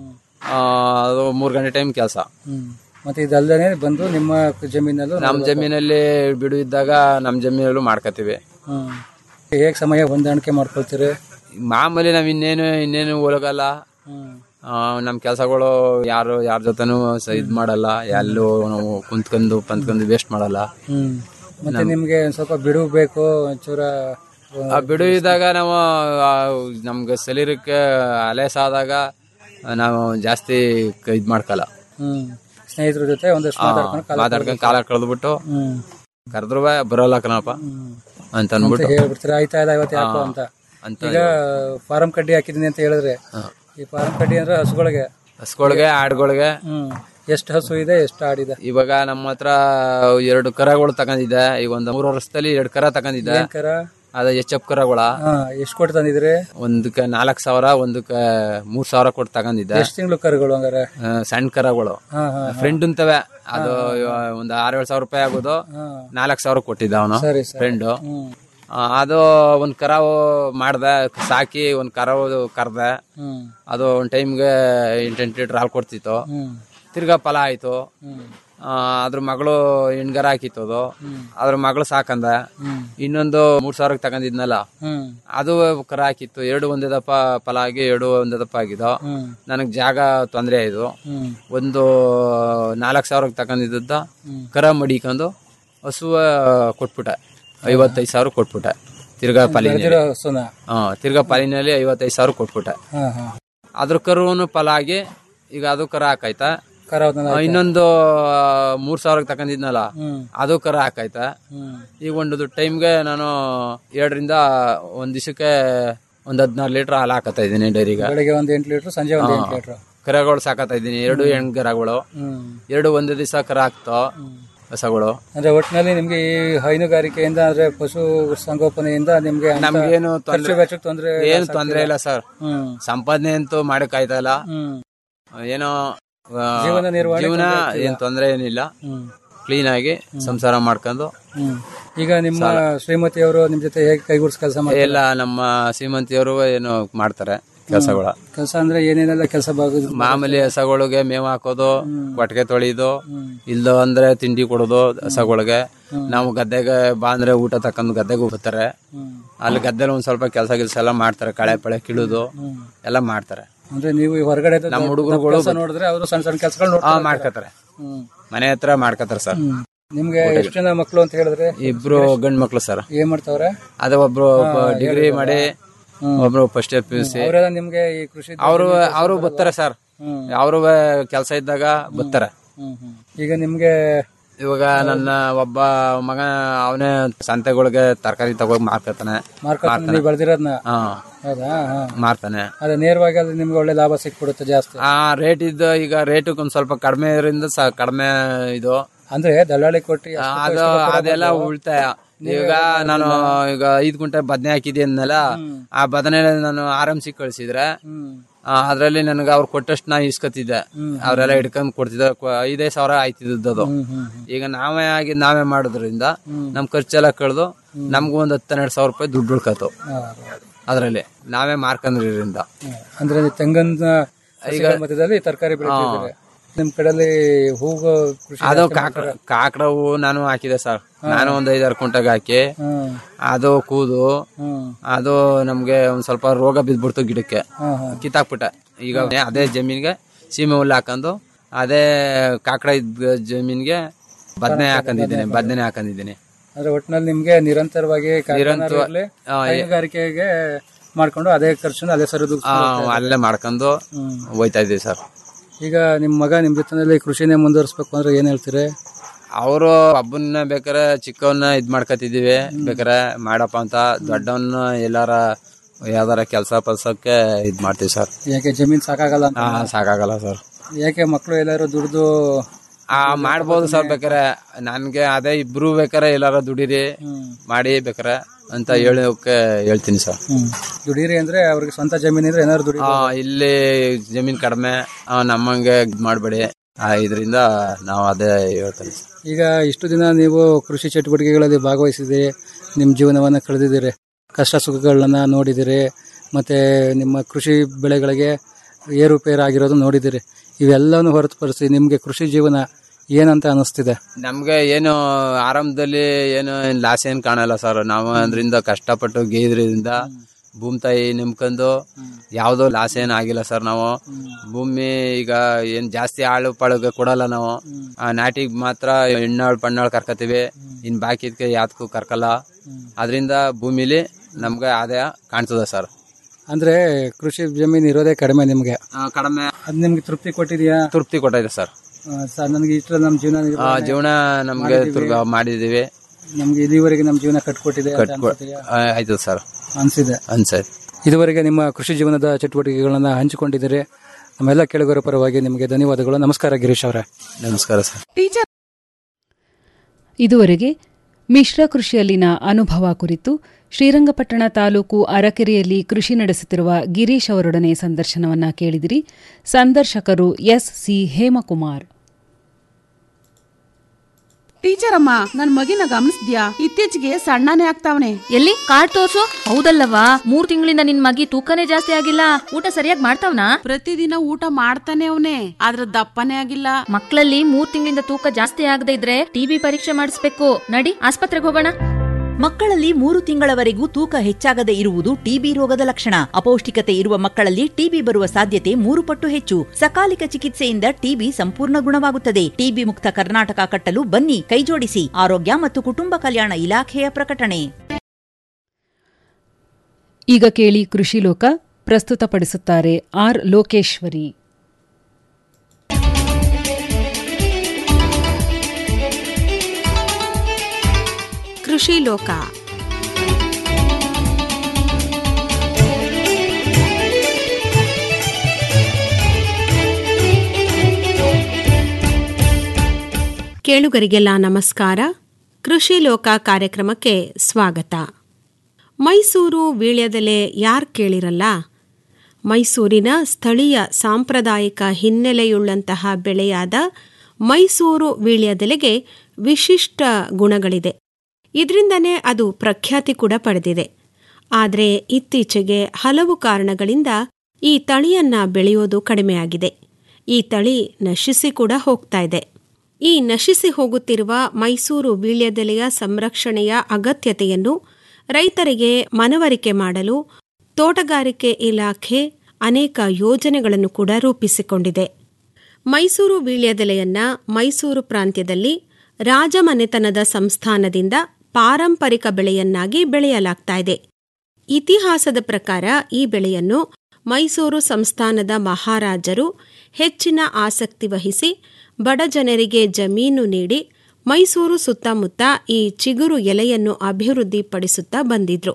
S9: ಆ, ಅದು ಮೂರು ಗಂಟೆ ಟೈಮ್ ಕೆಲಸ
S8: ಹ್ಮ್ ಮತ್ತೆ ಇದಲ್ದೇನೆ ಬಂದು ನಿಮ್ಮ ಜಮೀನಲ್ಲೂ
S9: ನಮ್ಮ ಜಮೀನಲ್ಲಿ ಬಿಡು ಇದ್ದಾಗ ನಮ್ಮ ಜಮೀನಲ್ಲೂ ಮಾಡ್ಕೋತೀವಿ
S8: ಹ್ಮ್ ಹೇಗ್ ಸಮಯ ಹೊಂದಾಣಿಕೆ ಮಾಡ್ಕೊಳ್ತೀರಿ
S9: ಮಾಮೂಲಿ ನಾವ್ ಇನ್ನೇನು ಇನ್ನೇನು ಹೋಗಲ್ಲ
S8: ಹ್ಮ್
S9: ನಮ್ಮ ಕೆಲಸಗಳು ಯಾರು ಯಾರ ಜೊತೆನೂ ಸ- ಇದ್ ಮಾಡಲ್ಲ ಎಲ್ಲೂ ನಾವು ಕುಂತ್ಕೊಂಡು ಪಂತ್ಕೊಂಡು ವೇಸ್ಟ್ ಮಾಡಲ್ಲ
S8: ಹ್ಮ್ ಮತ್ತೆ ನಿಮ್ಗೆ ಒಂದ್ ಸ್ವಲ್ಪ ಬಿಡುವು ಬೇಕು ಒಂಚೂರ
S9: ಆ ಬಿಡು ಇದ್ದಾಗ ನಾವು ಆ, ನಮ್ಗೆ ಶರೀರಕ್ಕೆ ಅಲೇಸ ಆದಾಗ ನಾವು ಜಾಸ್ತಿ ಕ- ಇದ್ ಮಾಡ್ಕಲ್ಲ
S8: ಹ್ಮ್ ಸ್ನೇಹಿತರ ಜೊತೆ ಒಂದಷ್ಟು ಮಾತಾಡ್ಕೊಂಡು ಕಾಲ
S9: ಮಾತಾಡ್ಕೊಂಡು ಕಾಲ ಕಳೆದ್ಬಿಟ್ಟು
S8: ಹ್ಮ್
S9: ಕರೆದ್ರು ಬರೋಲ್ಲ ಕಣಪ್ಪ ಅಂತ
S8: ಅಂತ
S9: ಅನ್ಬಿಟ್ಟು
S8: ಹೇಳ್ಬಿಡ್ತೀರ ಆಯ್ತಾ ಇಲ್ಲ ಇವತ್ತು ಯಾಕೋ ಅಂತ
S9: ಅಂತ
S8: ಈಗ ಫಾರಂ ಕಡ್ಡಿ ಹಾಕಿದೀನಿ ಅಂತ ಹೇಳಿದ್ರೆ ಈ ಫಾರಂ ಕಡ್ಡಿ ಅಂದ್ರೆ ಹಸುಗಳಿಗೆ
S9: ಹಸ್ಗಳಿಗೆ ಆಡ್ಗಳಿಗೆ
S8: ಹ್ಮ್ ಎಷ್ಟು ಹಸು ಇದೆ ಎಷ್ಟು ಆಡಿದೆ
S9: ಇವಾಗ ನಮ್ಮ ಹತ್ರ ಎರಡು ಕರಗಳು ತಗೊಂಡಿದ್ದೆ ಈಗ ಒಂದು ಮೂರು ವರ್ಷದಲ್ಲಿ ಎರಡು ಕರ ತಗೊಂಡಿದ್ದೆ
S8: ಏನ್ ಕರ
S9: ಅದ ಎಚ್ ಎಫ್ ಕರಗಳ
S8: ಹಾ ಎಷ್ಟು ಕೊಟ್ಟು ತಂದಿದ್ರಿ
S9: ಒಂದಕ್ಕೆ ನಾಲ್ಕು ಸಾವಿರ ಒಂದಕ್ಕೆ ಮೂರ್ ಸಾವಿರ ಕೊಟ್ಟು ತಗೊಂಡಿದ್ದೆ
S8: ಎಷ್ಟು ತಿಂಗಳು ಕರುಗಳು ಹಂಗಾರೆ
S9: ಆ, ಸಣ್ಣ ಕರಗಳು
S8: ಹಾ ಹಾ
S9: ಫ್ರೆಂಡ್ ಅಂತವೆ ಅದು ಒಂದು ಆರು ಏಳು ಸಾವಿರ ರೂಪಾಯಿ ಆಗೋದು
S8: ಹಾ
S9: ನಾಲ್ಕು ಸಾವಿರ ಕೊಟ್ಟಿದ್ದ ಅವನು
S8: ಸರಿ ಸರಿ
S9: ಫ್ರೆಂಡು
S8: ಹ್ಮ್
S9: ಅದು ಒಂದ್ ಕರಾವು ಮಾಡ್ದೆ ಸಾಕಿ ಒಂದ್ ಕರಾವು ಕರ್ದೆ
S8: ಹ್ಮ್
S9: ಅದು ಒಂದ್ ಟೈಮ್ಗೆ ಎಂಟೆಂಟು ಲೀಟರ್ ಹಾಲು ಕೊಡ್ತಿತ್ತು
S8: ಹ್ಮ್
S9: ತಿರ್ಗಾ ಫಲ ಆಯ್ತು
S8: ಹ್ಮ್
S9: ಆ, ಅದ್ರ ಮಗಳು ಹೆಣ್ಗರ ಹಾಕಿತ್ತು ಅದು ಅದ್ರ ಮಗಳು ಸಾಕಂದ
S8: ಹ್ಮ್
S9: ಇನ್ನೊಂದು ಮೂರ್ ಸಾವಿರಕ್ಕೆ ತಗೊಂಡಿದ್ನಲ್ಲ
S8: ಹ್ಮ್
S9: ಅದು ಕರ ಹಾಕಿತ್ತು ಎರಡು ಒಂದೇ ದಪ್ಪ ಫಲ ಆಗಿ ಎರಡು ಒಂದೇ ದಪ್ಪ ಆಗಿದ್ದು
S8: ಹ್ಮ್
S9: ನನಗ್ ಜಾಗ ತೊಂದರೆ ಆಯ್ತು
S8: ಹ್ಮ್
S9: ಒಂದು ನಾಲ್ಕು ಸಾವಿರಕ್ಕೆ ತಗೊಂಡಿದ್ದ ಕರ ಮಡಿಕೊಂಡು ಹಸುವ ಕೊಟ್ಬಿಟ್ಟೆ ಐವತ್ತೈದು ಸಾವಿರ ಕೊಟ್ಬಿಟ್ಟೆ ತಿರ್ಗಾ ಪಾಲಿನಲ್ಲಿ
S8: ಬೆಳೆದಿರೋ ಹಸುನ
S9: ಹಾ ತಿರ್ಗಾ ಪಾಲಿನಲ್ಲಿ ಐವತ್ತೈದು ಸಾವಿರ ಕೊಟ್ಬಿಟ್ಟೆ
S8: ಹಾ ಹಾ
S9: ಅದ್ರ ಕರುವನ್ನು ಫಲ ಆಗಿ ಈಗ ಅದು ಕರ ಹಾಕಾಯ್ತಾ
S8: ಕರ ಅದನ್ನ
S9: ಆ, ಇನ್ನೊಂದು ಆ, ಮೂರ್ ಸಾವಿರಕ್ಕೆ ತಗೊಂಡಿದ್ನಲ್ಲ
S8: ಹ್ಮ್
S9: ಅದು ಕರ ಹಾಕಾಯ್ತಾ
S8: ಹ್ಮ್
S9: ಈಗ ಒಂದು ಟೈಮ್ಗೆ ನಾನು ಎರಡರಿಂದ ಒಂದ್ ದಿವಸಕ್ಕೆ ಒಂದ್ ಹದಿನಾರು ಲೀಟರ್ ಹಾಲು ಹಾಕತ್ತಾ ಇದ್ದೀನಿ ಡೈರಿಗೆ
S8: ಬೆಳಿಗ್ಗೆ ಒಂದ್ ಎಂಟು ಲೀಟರ್ ಸಂಜೆ ಒಂದ್ ಎಂಟು ಲೀಟರ್
S9: ಕರಗಳು ಸಾಕತ್ತಾ ಇದ್ದೀನಿ ಎರಡು ಹೆಣ್ ಕರಗಳು
S8: ಹ್ಮ್
S9: ಎರಡು ಒಂದೇ ದಿವಸ ಕರ ಹಾಕ್ತೋ ಹಸಗಳು
S8: ಅಂದ್ರೆ ಒಟ್ಟಿನಲ್ಲಿ ನಿಮ್ಗೆ ಈ ಹೈನುಗಾರಿಕೆಯಿಂದ ಅಂದ್ರೆ ಪಶು ಸಂಗೋಪನೆಯಿಂದ ನಿಮ್ಗೆ ಅಂತ
S9: ನಮ್ಗೇನು
S8: ಖರ್ಚು
S9: ತೊಂದ್ರೆ
S8: ವೆಚ್ಚಕ್ಕೆ ತೊಂದ್ರೆ
S9: ಏನು ತೊಂದ್ರೆ ಇಲ್ಲ ಸರ್
S8: ಹ್ಮ್
S9: ಸಂಪಾದನೆ ಅಂತೂ ಮಾಡಕ್ ಆಯ್ತಾ ಇಲ್ಲ
S8: ಹ್ಮ್
S9: ಏನೋ ಆ,
S8: ಜೀವನ ನಿರ್ವಹಣೆ
S9: ಜೀವನ
S8: ತೊಂದ್ರೆ ಆಗ್ತಿಲ್ಲ.
S9: ಏನ್ ತೊಂದ್ರೆ ಏನಿಲ್ಲ
S8: ಹ್ಮ್
S9: ಕ್ಲೀನ್ ಆಗಿ ಸಂಸಾರ ಮಾಡ್ಕೊಂಡು
S8: ಹ್ಮ್ ಈಗ ನಿಮ್ಮ ಶ್ರೀಮತಿ ಅವರು ನಿಮ್ ಜೊತೆ ಹೇಗೆ ಕೈಗೂಡ್ಸ್ ಕೆಲಸ ಮಾಡ್ತಾರೆ
S9: ಎಲ್ಲ ನಮ್ಮ ಶ್ರೀಮಂತಿಯವರು ಏನು ಮಾಡ್ತಾರೆ ಕೆಲಸಗಳ
S8: ಕೆಲಸ ಅಂದ್ರೆ ಏನೇನೆಲ್ಲ ಕೆಲಸ ಭಾಗ
S9: ಮಾಮೂಲಿ ಹಸಗಳಿಗೆ ಮೇವು ಹಾಕೋದು ಕೊಟ್ಟಿಗೆ ತೊಳಿಯೋದು ಇಲ್ದ ಅಂದ್ರೆ ತಿಂಡಿ ಕೊಡೋದು ಹಸಗಳಿಗೆ ನಾವು ಗದ್ದೆಗೆ ಬಾ ಅಂದ್ರೆ ಊಟ ತಕೊಂಡ್ ಗದ್ದೆಗೆ ಬರ್ತಾರೆ ಅಲ್ಲಿ ಗದ್ದೆಲಿ ಒಂದ್ ಸ್ವಲ್ಪ ಕೆಲಸ ಗಿಲ್ಸ ಎಲ್ಲ ಮಾಡ್ತಾರೆ ಕಳೆ ಪಳೆ ಕಿಳುದು ಎಲ್ಲ ಮಾಡ್ತಾರೆ
S8: ಅಂದ್ರೆ ನೀವು ಈ ಹೊರಗಡೆ
S9: ನಮ್ಮ ಹುಡುಗರುಗಳು
S8: ಕೆಲಸ ನೋಡಿದ್ರೆ ಅವರು ಸಣ್ಣ ಸಣ್ಣ ಕೆಲಸಗಳು
S9: ಹಾ
S8: ನೋಡ್ತಾರೆ
S9: ಮಾಡ್ಕತಾರೆ
S8: ಹ್ಮ್
S9: ಮನೆ ಹತ್ರ ಮಾಡ್ಕತಾರೆ ಸರ್
S8: ಹ್ಮ್. ನಿಮ್ಗೆ ಎಷ್ಟು ಜನ ಮಕ್ಕಳು ಅಂತ ಹೇಳಿದ್ರೆ
S9: ಇಬ್ರು ಗಂಡ್ ಮಕ್ಳು ಸರ್
S8: ಏನ್ ಮಾಡ್ತಾವ್ರೆ
S9: ಅದ ಒಬ್ರು ಡಿಗ್ರಿ ಮಾಡಿ ಒಬ್ರು first year P U C
S8: ಅವರೆಲ್ಲ ನಿಮ್ಗೆ ಈ ಕೃಷಿ
S9: ಅವರು ಅವರು ಬರ್ತಾರೆ ಸರ್
S8: ಹ್ಮ್.
S9: ಅವರು ಕೆಲಸ ಇದ್ದಾಗ ಬರ್ತಾರೆ
S8: ಹ್ಮ್, ಹ್ಮ್. ಈಗ ನಿಮ್ಗೆ
S9: ಇವಾಗ ನನ್ನ ಒಬ್ಬ ಮಗ ಅವನೇ ಸಂತೆಗಳಿಗೆ ತರಕಾರಿ ತಗೋ ಮಾರ್ಕತಾನೆ
S8: ಮಾರ್ಕೆಟ್ ನೀವು ಬೆಳೆದಿರೋದ್ನ
S9: ಹಾ
S8: ಹೌದಾ ಹಾ
S9: ಮಾರ್ತಾನೆ
S8: ಅದೇ ನೇರವಾಗಿ ಅಲ್ಲಿ ನಿಮ್ಗೆ ಒಳ್ಳೆ ಲಾಭ ಸಿಕ್ಬಿಡುತ್ತೆ ಜಾಸ್ತಿ
S9: ಆ ರೇಟ್ ಇದ್ದು ಈಗ ರೇಟ್ ಒಂದ್ ಸ್ವಲ್ಪ ಕಡಿಮೆ ಇರೋದ್ರಿಂದ ಸ ಕಡಿಮೆ ಇದು
S8: ಅಂದ್ರೆ ದಲ್ಲಾಳಿ ಕೊಟ್ಟು
S9: ಆ, ಅದು ಅದೆಲ್ಲ ಉಳಿತಾಯ ಈಗ ನಾನು ಈಗ ಐದ್ ಗುಂಟೆ ಬದನೆ ಹಾಕಿದ್ದೀನಲ್ಲ ಆ ಬದನೆ ನಾನು ಆರಾಮ್ಸಿ ಕಳ್ಸಿದ್ರೆ ಅದ್ರಲ್ಲಿ ನನಗೆ ಅವ್ರು ಕೊಟ್ಟಷ್ಟು ನಾ ಇಸ್ಕೊತಿದ್ದೆ ಅವರೆಲ್ಲ ಹಿಡ್ಕೊಂಡ್ ಕೊಡ್ತಿದ್ದೆ ಕೊ- ಐದೇ ಸಾವಿರ ಆಯ್ತಿದ್ದದ್ದು ಅದು ಈಗ ನಾವೇ ಆಗಿ ನಾವೇ ಮಾಡೋದ್ರಿಂದ ನಮ್ ಖರ್ಚೆಲ್ಲ ಕಳೆದು ನಮ್ಗೂ ಒಂದ್ ಹತ್ತೆರಡು ಸಾವಿರ ರೂಪಾಯಿ ದುಡ್ಡು ಉಳ್ಕತ್ತು ಅದ್ರಲ್ಲಿ ನಾವೇ ಮಾರ್ಕಂದ್ರಿಂದ
S8: ಅಂದ್ರೆ ನೀವು ತೆಂಗಿನ ಸಸಿಗಳ ಮಧ್ಯದಲ್ಲಿ ತರಕಾರಿ ಬೆಳಿತಿದ್ದಾರೆ ನಿಮ್ ಕಡೆಯಲ್ಲಿ ಹೂವು ಕೃಷಿ
S9: ಅದು ಕಾಕಡ ಕಾಕಡ ಹೂವು ನಾನು ಹಾಕಿದೆ ಸರ್ ನಾನು ಒಂದ್ ಐದಾರು ಕುಂಟಾಗ ಹಾಕಿ
S8: ಹ್ಮ್
S9: ಅದು ಕೂದು
S8: ಹ್ಮ್
S9: ಅದು ನಮ್ಗೆ ಒಂದ್ ಸ್ವಲ್ಪ ರೋಗ ಬಿದ್ಬಿಡ್ತು ಗಿಡಕ್ಕೆ
S8: ಹಾ ಹಾ
S9: ಕಿತ್ತಾಕ್ಬಿಟ್ಟೆ ಈಗ ಅದೇ ಜಮೀನ್ಗೆ ಸೀಮೆ ಹುಲ್ಲು ಹಾಕೊಂಡು ಅದೇ ಕಾಕಡ ಇದ್ದ ಜಮೀನ್ಗೆ ಬದನೆ ಹಾಕೊಂಡಿದ್ದೀನಿ ಬದನೆ ಹಾಕೊಂಡಿದ್ದೀನಿ
S8: ಅಂದ್ರೆ ಒಟ್ಟಿನಲ್ಲಿ ನಿಮ್ಗೆ ನಿರಂತರವಾಗಿ
S9: ನಿರಂತರ-
S8: ಇರ್ಲಿ,
S9: ಆ, ಏ-
S8: ಹೈನುಗಾರಿಕೆಗೆ ಮಾಡ್ಕೊಂಡು ಅದೇ ಖರ್ಚನ್ನ ಅದೇ ಸರಿದು
S9: ಆ, ಅಲ್ಲೇ ಮಾಡ್ಕೊಂಡು ಹೋಯ್ತಾ ಇದ್ದೀವಿ ಸರ್
S8: ಈಗ ನಿಮ್ ಮಗ ನಿಮ್ ಜೊತೆನಲ್ಲಿ ಕೃಷಿನೇ ಮುಂದುವರಿಸ್ಬೇಕು ಅಂದ್ರೆ ಏನ್ ಹೇಳ್ತೀರಿ
S9: ಅವರು ಹಬ್ಬನ್ನ ಬೇಕಾರೆ ಚಿಕ್ಕವನ್ನ ಇದ್ ಮಾಡ್ಕೊತಿದೀವಿ ಬೇಕಾರೆ ಮಾಡಪ್ಪ ಅಂತ ದೊಡ್ಡವನ್ನ ಎಲ್ಲಾರ ಯಾವ್ದಾರ ಕೆಲಸ ಪಲ್ಸಕ್ಕೆ ಇದ್ ಮಾಡ್ತೀವಿ ಸರ್
S8: ಯಾಕೆ ಜಮೀನ್ ಸಾಕಾಗಲ್ಲ ಅಂತ
S9: ಹಾ ಸಾಕಾಗಲ್ಲ ಸರ್
S8: ಯಾಕೆ ಮಕ್ಕಳು ಎಲ್ಲಾರು ದುಡ್ದು
S9: ಆ ಮಾಡ್ಬೋದು ಸರ್ ಬೇಕಾರೆ ನನ್ಗೆ ಅದೇ ಇಬ್ರು ಬೇಕಾರೆ ಎಲ್ಲಾರ ದುಡೀರಿ ಮಾಡಿ ಬೇಕಾರೆ ಅಂತ ಹೇಳೋಕೆ ಹೇಳ್ತೀನಿ ಸರ್
S8: ಹ್ಮ್ ದುಡೀರಿ ಅಂದ್ರೆ ಅವ್ರಿಗೆ ಸ್ವಂತ ಜಮೀನ್ ಇದ್ರೆ ಏನಾದ್ರು ದುಡಿ
S9: ಆ, ಇಲ್ಲಿ ಜಮೀನ್ ಕಡಿಮೆ ಆ, ನಮ್ಮಂಗೆ ಇದ್ ಮಾಡ್ಬೇಡಿ ಆ ಇದರಿಂದ ನಾವು ಅದೇ ಹೇಳ್ತೇವೆ ಸರ್.
S8: ಈಗ ಇಷ್ಟು ದಿನ ನೀವು ಕೃಷಿ ಚಟುವಟಿಕೆಗಳಲ್ಲಿ ಭಾಗವಹಿಸಿದ್ದೀರಿ ನಿಮ್ಮ ಜೀವನವನ್ನು ಕಳೆದಿದ್ದೀರಿ ಕಷ್ಟ ಸುಖಗಳನ್ನ ನೋಡಿದ್ದೀರಿ ಮತ್ತೆ ನಿಮ್ಮ ಕೃಷಿ ಬೆಳೆಗಳಿಗೆ ಏರುಪೇರಾಗಿರೋದು ನೋಡಿದ್ದೀರಿ ಇವೆಲ್ಲವನ್ನು ಹೊರತುಪಡಿಸಿ ನಿಮಗೆ ಕೃಷಿ ಜೀವನ ಏನಂತ ಅನಿಸ್ತಿದೆ
S9: ನಮ್ಗೆ ಏನು ಆರಂಭದಲ್ಲಿ ಏನು ಲಾಸ್ ಏನ್ ಕಾಣಲ್ಲ ಸರ್ ನಾವು ಅದರಿಂದ ಕಷ್ಟಪಟ್ಟು ಗೇದ್ರಿಂದ ಭೂಮಿ ತಾಯಿ ನಿಮ್ಕೊಂಡು ಯಾವ್ದೋ ಲಾಸ್ ಏನ್ ಆಗಿಲ್ಲ ಸರ್ ನಾವು ಭೂಮಿ ಈಗ ಏನ್ ಜಾಸ್ತಿ ಆಳು ಪಾಳುಗೆ ಕೊಡಲ್ಲ ನಾವು ಆ ನಾಟಿಗ್ ಮಾತ್ರ ಹೆಣ್ಣಾಳು ಪಣ್ಣಾಳು ಕರ್ಕತೀವಿ ಇನ್ ಬಾಕಿದ್ಕೆ ಯಾವ್ದಕ್ಕೂ ಕರ್ಕಲ್ಲ ಅದರಿಂದ ಭೂಮಿಲಿ ನಮ್ಗೆ ಆದಾಯ ಕಾಣ್ತದೆ ಸರ್
S8: ಅಂದ್ರೆ ಕೃಷಿ ಜಮೀನು ಇರೋದೇ ಕಡಿಮೆ ನಿಮಗೆ
S9: ಕಡಿಮೆ
S8: ಅದು ನಿಮ್ಗೆ ತೃಪ್ತಿ ಕೊಟ್ಟಿದೆಯಾ
S9: ತೃಪ್ತಿ ಕೊಟ್ಟಿದೆ ಸರ್
S8: ಸರ್ ನನಗೆ ಇಷ್ಟ ನಮ್ಮ ಜೀವನ
S9: ಆ,
S8: ನಿರ್ವಹಣೆ
S9: ಜೀವನ ನಮ್ಗೆ ತಿರ್ಗ ಮಾಡಿದೀವಿ
S8: ನಮ್ಗೆ ಇದುವರೆಗೆ ನಮ್ಮ ಜೀವನ ಕಟ್ಕೊಟ್ಟಿದೆ ಅಂತ
S9: ಕಟ್ಕೊ
S8: ಅನ್ಸುತ್ತೆಯಾ?
S9: ಆ, ಆಯ್ತು ಸರ್
S8: ಅನ್ಸಿದೆ
S9: ಅನ್ಸರ್
S8: ಇದುವರೆಗೆ ನಿಮ್ಮ ಕೃಷಿ ಜೀವನದ ಚಟುವಟಿಕೆಗಳನ್ನ ಹಂಚಿಕೊಂಡಿದ್ದೀರಿ ನಮ್ಮೆಲ್ಲ ಕೇಳುಗರ ಪರವಾಗಿ ನಿಮಗೆ ಧನ್ಯವಾದಗಳು ನಮಸ್ಕಾರ ಗಿರೀಶ್ ಅವರೇ
S9: ನಮಸ್ಕಾರ ಸರ್
S2: ಇದುವರೆಗೆ ಮಿಶ್ರ ಕೃಷಿಯಲ್ಲಿನ ಅನುಭವ ಕುರಿತು ಶ್ರೀರಂಗಪಟ್ಟಣ ತಾಲೂಕು ಅರಕೆರೆಯಲ್ಲಿ ಕೃಷಿ ನಡೆಸುತ್ತಿರುವ ಗಿರೀಶ್ ಅವರೊಡನೆ ಸಂದರ್ಶನವನ್ನ ಕೇಳಿದಿರಿ ಸಂದರ್ಶಕರು ಎಸ್ ಸಿ ಹೇಮಕುಮಾರ್
S10: ಟೀಚರ್ ಅಮ್ಮ ನನ್ ಮಗಿನ ಗಮನಿಸ್ದ್ಯಾ ಇತ್ತೀಚೆಗೆ ಸಣ್ಣನೇ ಆಗ್ತಾವನೆ
S11: ಎಲ್ಲಿ ಕಾರ್ಡ್ ತೋರ್ಸು ಹೌದಲ್ಲವಾ ಮೂರ್ ತಿಂಗಳಿಂದ ನಿನ್ ಮಗಿ ತೂಕನೇ ಜಾಸ್ತಿ ಆಗಿಲ್ಲ ಊಟ ಸರಿಯಾಗಿ ಮಾಡ್ತಾವ್ನಾ
S10: ಪ್ರತಿದಿನ ಊಟ ಮಾಡ್ತಾನೆ ಅವನೇ ಆದ್ರ ದಪ್ಪನೇ ಆಗಿಲ್ಲ
S11: ಮಕ್ಕಳಲ್ಲಿ ಮೂರ್ ತಿಂಗಳಿಂದ ತೂಕ ಜಾಸ್ತಿ ಆಗದೆ ಇದ್ರೆ ಟಿಬಿ ಪರೀಕ್ಷೆ ಮಾಡಿಸ್ಬೇಕು ನಡಿ ಆಸ್ಪತ್ರೆಗೆ ಹೋಗೋಣ
S12: ಮಕ್ಕಳಲ್ಲಿ ಮೂರು ತಿಂಗಳವರೆಗೂ ತೂಕ ಹೆಚ್ಚಾಗದೆ ಇರುವುದು ಟಿಬಿ ರೋಗದ ಲಕ್ಷಣ ಅಪೌಷ್ಟಿಕತೆ ಇರುವ ಮಕ್ಕಳಲ್ಲಿ ಟಿಬಿ ಬರುವ ಸಾಧ್ಯತೆ ಮೂರು ಪಟ್ಟು ಹೆಚ್ಚು ಸಕಾಲಿಕ ಚಿಕಿತ್ಸೆಯಿಂದ ಟಿಬಿ ಸಂಪೂರ್ಣ ಗುಣವಾಗುತ್ತದೆ ಟಿಬಿ ಮುಕ್ತ ಕರ್ನಾಟಕ ಕಟ್ಟಲು ಬನ್ನಿ ಕೈಜೋಡಿಸಿ ಆರೋಗ್ಯ ಮತ್ತು ಕುಟುಂಬ ಕಲ್ಯಾಣ ಇಲಾಖೆಯ ಪ್ರಕಟಣೆ
S2: ಈಗ ಕೇಳಿ ಕೃಷಿ ಲೋಕ ಪ್ರಸ್ತುತಪಡಿಸುತ್ತಾರೆ ಆರ್ ಲೋಕೇಶ್ವರಿ
S13: ಕೃಷಿ ಲೋಕ ಕೇಳುಗರಿಗೆಲ್ಲ ನಮಸ್ಕಾರ ಕೃಷಿ ಲೋಕ ಕಾರ್ಯಕ್ರಮಕ್ಕೆ ಸ್ವಾಗತ ಮೈಸೂರು ವೀಳ್ಯದೆಲೆ ಯಾರು ಕೇಳಿರಲ್ಲ ಮೈಸೂರಿನ ಸ್ಥಳೀಯ ಸಾಂಪ್ರದಾಯಿಕ ಹಿನ್ನೆಲೆಯುಳ್ಳಂತಹ ಬೆಳೆಯಾದ ಮೈಸೂರು ವೀಳ್ಯದೆಲೆಗೆ ವಿಶಿಷ್ಟ ಗುಣಗಳಿದೆ ಇದರಿಂದನೇ ಅದು ಪ್ರಖ್ಯಾತಿ ಕೂಡ ಪಡೆದಿದೆ ಆದರೆ ಇತ್ತೀಚೆಗೆ ಹಲವು ಕಾರಣಗಳಿಂದ ಈ ತಳಿಯನ್ನ ಬೆಳೆಯೋದು ಕಡಿಮೆಯಾಗಿದೆ ಈ ತಳಿ ನಶಿಸಿ ಕೂಡ ಹೋಗ್ತಾ ಇದೆ ಈ ನಶಿಸಿ ಹೋಗುತ್ತಿರುವ ಮೈಸೂರು ವೀಳ್ಯದೆಲೆಯ ಸಂರಕ್ಷಣೆಯ ಅಗತ್ಯತೆಯನ್ನು ರೈತರಿಗೆ ಮನವರಿಕೆ ಮಾಡಲು ತೋಟಗಾರಿಕೆ ಇಲಾಖೆ ಅನೇಕ ಯೋಜನೆಗಳನ್ನು ಕೂಡ ರೂಪಿಸಿಕೊಂಡಿದೆ ಮೈಸೂರು ವೀಳ್ಯದೆಲೆಯನ್ನ ಮೈಸೂರು ಪ್ರಾಂತ್ಯದಲ್ಲಿ ರಾಜಮನೆತನದ ಸಂಸ್ಥಾನದಿಂದ ಪಾರಂಪರಿಕ ಬೆಳೆಯನ್ನಾಗಿ ಬೆಳೆಯಲಾಗ್ತಾ ಇದೆ ಇತಿಹಾಸದ ಪ್ರಕಾರ ಈ ಬೆಳೆಯನ್ನು ಮೈಸೂರು ಸಂಸ್ಥಾನದ ಮಹಾರಾಜರು ಹೆಚ್ಚಿನ ಆಸಕ್ತಿ ವಹಿಸಿ ಬಡ ಜನರಿಗೆ ಜಮೀನು ನೀಡಿ ಮೈಸೂರು ಸುತ್ತಮುತ್ತ ಈ ಚಿಗುರು ಎಲೆಯನ್ನು ಅಭಿವೃದ್ಧಿಪಡಿಸುತ್ತಾ ಬಂದಿದ್ರು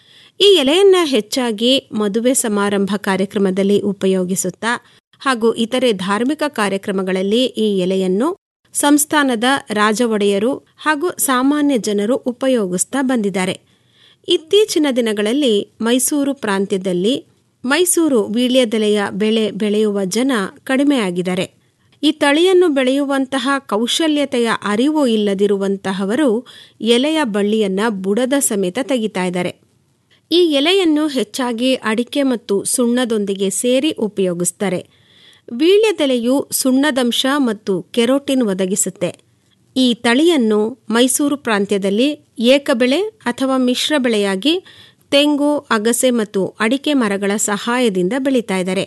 S13: ಈ ಎಲೆಯನ್ನ ಹೆಚ್ಚಾಗಿ ಮದುವೆ ಸಮಾರಂಭ ಕಾರ್ಯಕ್ರಮದಲ್ಲಿ ಉಪಯೋಗಿಸುತ್ತಾ ಹಾಗೂ ಇತರೆ ಧಾರ್ಮಿಕ ಕಾರ್ಯಕ್ರಮಗಳಲ್ಲಿ ಈ ಎಲೆಯನ್ನು ಸಂಸ್ಥಾನದ ರಾಜ ಒಡೆಯರು ಹಾಗೂ ಸಾಮಾನ್ಯ ಜನರು ಉಪಯೋಗಿಸ್ತಾ ಬಂದಿದ್ದಾರೆ ಇತ್ತೀಚಿನ ದಿನಗಳಲ್ಲಿ ಮೈಸೂರು ಪ್ರಾಂತ್ಯದಲ್ಲಿ ಮೈಸೂರು ವೀಳ್ಯದೆಲೆಯ ಬೆಳೆ ಬೆಳೆಯುವ ಜನ ಕಡಿಮೆಯಾಗಿದ್ದಾರೆ ಈ ತಳಿಯನ್ನು ಬೆಳೆಯುವಂತಹ ಕೌಶಲ್ಯತೆಯ ಅರಿವು ಇಲ್ಲದಿರುವಂತಹವರು ಎಲೆಯ ಬಳ್ಳಿಯನ್ನ ಬುಡದ ಸಮೇತ ತೆಗಿತಾ ಇದ್ದಾರೆ ಈ ಎಲೆಯನ್ನು ಹೆಚ್ಚಾಗಿ ಅಡಿಕೆ ಮತ್ತು ಸುಣ್ಣದೊಂದಿಗೆ ಸೇರಿ ಉಪಯೋಗಿಸ್ತಾರೆ ವೀಳ್ಯದೆಲೆಯು ಸುಣ್ಣದಂಶ ಮತ್ತು ಕೆರೋಟಿನ್ ಒದಗಿಸುತ್ತೆ ಈ ತಳಿಯನ್ನು ಮೈಸೂರು ಪ್ರಾಂತ್ಯದಲ್ಲಿ ಏಕಬೆಳೆ ಅಥವಾ ಮಿಶ್ರ ಬೆಳೆಯಾಗಿ ತೆಂಗು ಅಗಸೆ ಮತ್ತು ಅಡಿಕೆ ಮರಗಳ ಸಹಾಯದಿಂದ ಬೆಳೀತಾ ಇದ್ದಾರೆ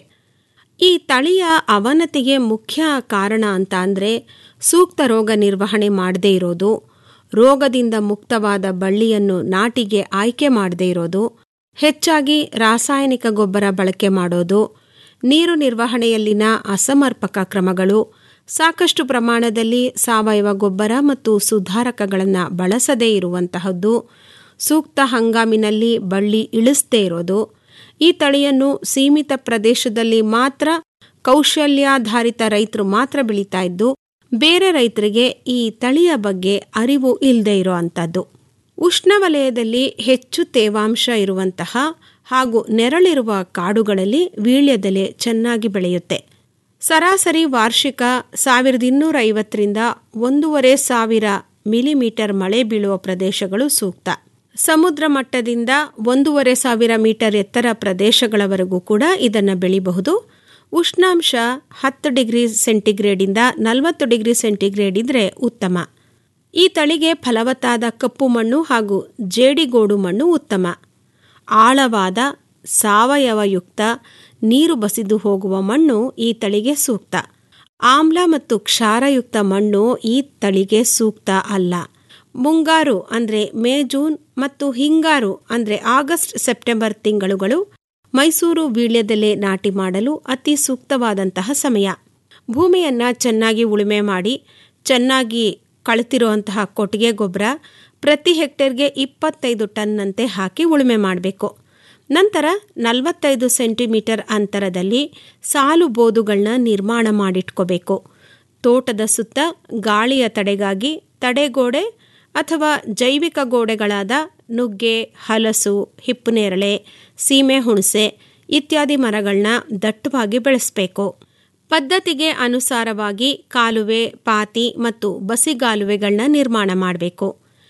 S13: ಈ ತಳಿಯ ಅವನತಿಗೆ ಮುಖ್ಯ ಕಾರಣ ಅಂತ ಅಂದರೆ ಸೂಕ್ತ ರೋಗ ನಿರ್ವಹಣೆ ಮಾಡದೇ ಇರೋದು ರೋಗದಿಂದ ಮುಕ್ತವಾದ ಬಳ್ಳಿಯನ್ನು ನಾಟಿಗೆ ಆಯ್ಕೆ ಮಾಡದೇ ಇರೋದು ಹೆಚ್ಚಾಗಿ ರಾಸಾಯನಿಕ ಗೊಬ್ಬರ ಬಳಕೆ ಮಾಡೋದು ನೀರು ನಿರ್ವಹಣೆಯಲ್ಲಿನ ಅಸಮರ್ಪಕ ಕ್ರಮಗಳು ಸಾಕಷ್ಟು ಪ್ರಮಾಣದಲ್ಲಿ ಸಾವಯವ ಗೊಬ್ಬರ ಮತ್ತು ಸುಧಾರಕಗಳನ್ನು ಬಳಸದೇ ಇರುವಂತಹದ್ದು ಸೂಕ್ತ ಹಂಗಾಮಿನಲ್ಲಿ ಬಳ್ಳಿ ಇಳಿಸದೇ ಇರೋದು ಈ ತಳಿಯನ್ನು ಸೀಮಿತ ಪ್ರದೇಶದಲ್ಲಿ ಮಾತ್ರ ಕೌಶಲ್ಯಾಧಾರಿತ ರೈತರು ಮಾತ್ರ ಬೆಳೀತಾ ಇದ್ದು ಬೇರೆ ರೈತರಿಗೆ ಈ ತಳಿಯ ಬಗ್ಗೆ ಅರಿವು ಇಲ್ಲದೆ ಇರೋ ಅಂಥದ್ದು ಉಷ್ಣವಲಯದಲ್ಲಿ ಹೆಚ್ಚು ತೇವಾಂಶ ಇರುವಂತಹ ಹಾಗೂ ನೆರಳಿರುವ ಕಾಡುಗಳಲ್ಲಿ ವೀಳ್ಯದೆಲೆ ಚೆನ್ನಾಗಿ ಬೆಳೆಯುತ್ತೆ ಸರಾಸರಿ ವಾರ್ಷಿಕ ಸಾವಿರದ ಇನ್ನೂರ ಐವತ್ತರಿಂದ ಒಂದೂವರೆ ಸಾವಿರ ಮಿಲಿಮೀಟರ್ ಮಳೆ ಬೀಳುವ ಪ್ರದೇಶಗಳು ಸೂಕ್ತ ಸಮುದ್ರ ಮಟ್ಟದಿಂದ ಒಂದೂವರೆ ಸಾವಿರ ಮೀಟರ್ ಎತ್ತರ ಪ್ರದೇಶಗಳವರೆಗೂ ಕೂಡ ಇದನ್ನು ಬೆಳಿಬಹುದು ಉಷ್ಣಾಂಶ ಹತ್ತು ಡಿಗ್ರಿ ಸೆಂಟಿಗ್ರೇಡಿಂದ ನಲವತ್ತು ಡಿಗ್ರಿ ಸೆಂಟಿಗ್ರೇಡ್ ಇದ್ರೆ ಉತ್ತಮ ಈ ತಳಿಗೆ ಫಲವತ್ತಾದ ಕಪ್ಪು ಮಣ್ಣು ಹಾಗೂ ಜೇಡಿಗೋಡು ಮಣ್ಣು ಉತ್ತಮ ಆಳವಾದ ಸಾವಯವಯುಕ್ತ ನೀರು ಬಸಿದು ಹೋಗುವ ಮಣ್ಣು ಈ ತಳಿಗೆ ಸೂಕ್ತ ಆಮ್ಲ ಮತ್ತು ಕ್ಷಾರಯುಕ್ತ ಮಣ್ಣು ಈ ತಳಿಗೆ ಸೂಕ್ತ ಅಲ್ಲ ಮುಂಗಾರು ಅಂದರೆ ಮೇ ಜೂನ್ ಮತ್ತು ಹಿಂಗಾರು ಅಂದರೆ ಆಗಸ್ಟ್ ಸೆಪ್ಟೆಂಬರ್ ತಿಂಗಳುಗಳು ಮೈಸೂರು ವೀಳ್ಯದೆಲೆ ನಾಟಿ ಮಾಡಲು ಅತಿ ಸೂಕ್ತವಾದಂತಹ ಸಮಯ ಭೂಮಿಯನ್ನ ಚೆನ್ನಾಗಿ ಉಳುಮೆ ಮಾಡಿ ಚೆನ್ನಾಗಿ ಕಳೆತಿರುವಂತಹ ಕೊಟ್ಟಿಗೆ ಗೊಬ್ಬರ ಪ್ರತಿ ಹೆಕ್ಟೇರ್ಗೆ ಇಪ್ಪತ್ತೈದು ಟನ್ನಂತೆ ಹಾಕಿ ಉಳುಮೆ ಮಾಡಬೇಕು ನಂತರ ನಲವತ್ತೈದು ಸೆಂಟಿಮೀಟರ್ ಅಂತರದಲ್ಲಿ ಸಾಲು ಬೋದುಗಳನ್ನ ನಿರ್ಮಾಣ ಮಾಡಿಟ್ಕೋಬೇಕು ತೋಟದ ಸುತ್ತ ಗಾಳಿಯ ತಡೆಗಾಗಿ ತಡೆಗೋಡೆ ಅಥವಾ ಜೈವಿಕ ಗೋಡೆಗಳಾದ ನುಗ್ಗೆ ಹಲಸು ಹಿಪ್ಪುನೇರಳೆ ಸೀಮೆ ಹುಣಸೆ ಇತ್ಯಾದಿ ಮರಗಳನ್ನ ದಟ್ಟವಾಗಿ ಬೆಳೆಸಬೇಕು ಪದ್ಧತಿಗೆ ಅನುಸಾರವಾಗಿ ಕಾಲುವೆ ಪಾತಿ ಮತ್ತು ಬಸಿಗಾಲುವೆಗಳನ್ನ ನಿರ್ಮಾಣ ಮಾಡಬೇಕು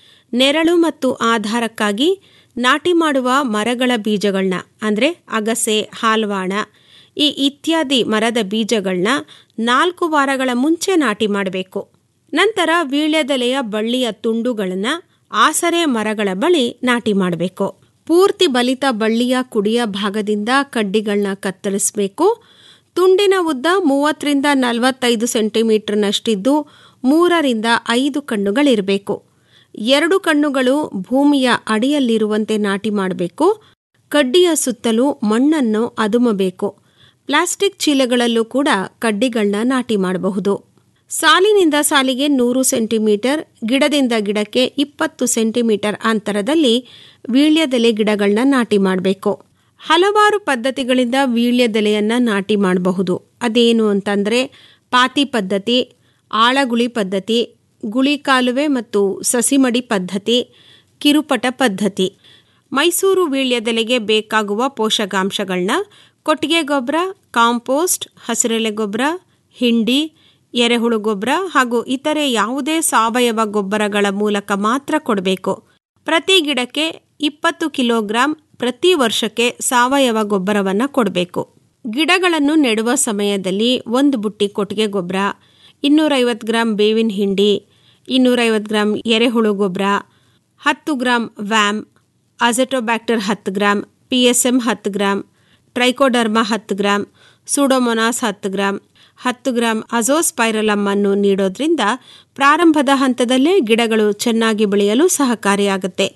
S13: ನೆರಳು ಮತ್ತು ಆಧಾರಕ್ಕಾಗಿ ನಾಟಿ ಮಾಡುವ ಮರಗಳ ಬೀಜಗಳನ್ನ ಅಂದರೆ ಅಗಸೆ ಹಾಲ್ವಾಣ ಈ ಇತ್ಯಾದಿ ಮರದ ಬೀಜಗಳನ್ನ ನಾಲ್ಕು ವಾರಗಳ ಮುಂಚೆ ನಾಟಿ ಮಾಡಬೇಕು ನಂತರ ವೀಳ್ಯದೆಲೆಯ ಬಳ್ಳಿಯ ತುಂಡುಗಳನ್ನ ಆಸರೆ ಮರಗಳ ಬಳಿ ನಾಟಿ ಮಾಡಬೇಕು ಪೂರ್ತಿ ಬಲಿತ ಬಳ್ಳಿಯ ಕುಡಿಯ ಭಾಗದಿಂದ ಕಡ್ಡಿಗಳನ್ನ ಕತ್ತರಿಸಬೇಕು ತುಂಡಿನ ಉದ್ದ ಮೂವತ್ತರಿಂದ ನಲವತ್ತೈದು ಸೆಂಟಿಮೀಟರ್ನಷ್ಟಿದ್ದು ಮೂರರಿಂದ ಐದು ಕಣ್ಣುಗಳಿರಬೇಕು ಎರಡು ಕಣ್ಣುಗಳು ಭೂಮಿಯ ಅಡಿಯಲ್ಲಿರುವಂತೆ ನಾಟಿ ಮಾಡಬೇಕು ಕಡ್ಡಿಯ ಸುತ್ತಲೂ ಮಣ್ಣನ್ನು ಅದುಮಬೇಕು ಪ್ಲಾಸ್ಟಿಕ್ ಚೀಲಗಳಲ್ಲೂ ಕೂಡ ಕಡ್ಡಿಗಳನ್ನ ನಾಟಿ ಮಾಡಬಹುದು ಸಾಲಿನಿಂದ ಸಾಲಿಗೆ ನೂರು ಸೆಂಟಿಮೀಟರ್ ಗಿಡದಿಂದ ಗಿಡಕ್ಕೆ ಇಪ್ಪತ್ತು ಸೆಂಟಿಮೀಟರ್ ಅಂತರದಲ್ಲಿ ವೀಳ್ಯದೆಲೆ ಗಿಡಗಳನ್ನ ನಾಟಿ ಮಾಡಬೇಕು ಹಲವಾರು ಪದ್ಧತಿಗಳಿಂದ ವೀಳ್ಯದೆಲೆಯನ್ನ ನಾಟಿ ಮಾಡಬಹುದು ಅದೇನು ಅಂತಂದ್ರೆ ಪಾತಿ ಪದ್ಧತಿ ಆಳಗುಳಿ ಪದ್ಧತಿ ಗುಳಿ ಕಾಲುವೆ ಮತ್ತು ಸಸಿಮಡಿ ಪದ್ಧತಿ ಕಿರುಪಟ ಪದ್ಧತಿ ಮೈಸೂರು ವೀಳ್ಯದೆಲೆಗೆ ಬೇಕಾಗುವ ಪೋಷಕಾಂಶಗಳನ್ನ ಕೊಟ್ಟಿಗೆ ಗೊಬ್ಬರ ಕಾಂಪೋಸ್ಟ್ ಹಸಿರೆಲೆ ಗೊಬ್ಬರ ಹಿಂಡಿ ಎರೆಹುಳು ಗೊಬ್ಬರ ಹಾಗೂ ಇತರೆ ಯಾವುದೇ ಸಾವಯವ ಗೊಬ್ಬರಗಳ ಮೂಲಕ ಮಾತ್ರ ಕೊಡಬೇಕು ಪ್ರತಿ ಗಿಡಕ್ಕೆ ಇಪ್ಪತ್ತು ಕಿಲೋಗ್ರಾಂ ಪ್ರತಿ ವರ್ಷಕ್ಕೆ ಸಾವಯವ ಗೊಬ್ಬರವನ್ನು ಕೊಡಬೇಕು ಗಿಡಗಳನ್ನು ನೆಡುವ ಸಮಯದಲ್ಲಿ ಒಂದು ಬುಟ್ಟಿ ಕೊಟ್ಟಿಗೆ ಗೊಬ್ಬರ ಇನ್ನೂರೈವತ್ತು ಗ್ರಾಂ ಬೇವಿನ ಹಿಂಡಿ ಇನ್ನೂರೈವತ್ತು ಗ್ರಾಂ ಎರೆಹುಳು ಗೊಬ್ಬರ ಹತ್ತು ಗ್ರಾಂ ವ್ಯಾಮ್ ಅಜೆಟೋಬ್ಯಾಕ್ಟರ್ ಹತ್ತು ಗ್ರಾಂ ಪಿ ಎಸ್ ಎಮ್ ಹತ್ತು ಗ್ರಾಂ ಟ್ರೈಕೋಡರ್ಮಾ ಹತ್ತು ಗ್ರಾಂ ಸೂಡೋಮೊನಾಸ್ ಹತ್ತು ಗ್ರಾಂ ಹತ್ತು ಗ್ರಾಂ ಅಜೋಸ್ಪೈರಲಮ್ ಅನ್ನು ನೀಡೋದ್ರಿಂದ ಪ್ರಾರಂಭದ ಹಂತದಲ್ಲೇ ಗಿಡಗಳು ಚೆನ್ನಾಗಿ ಬೆಳೆಯಲು ಸಹಕಾರಿಯಾಗುತ್ತೆ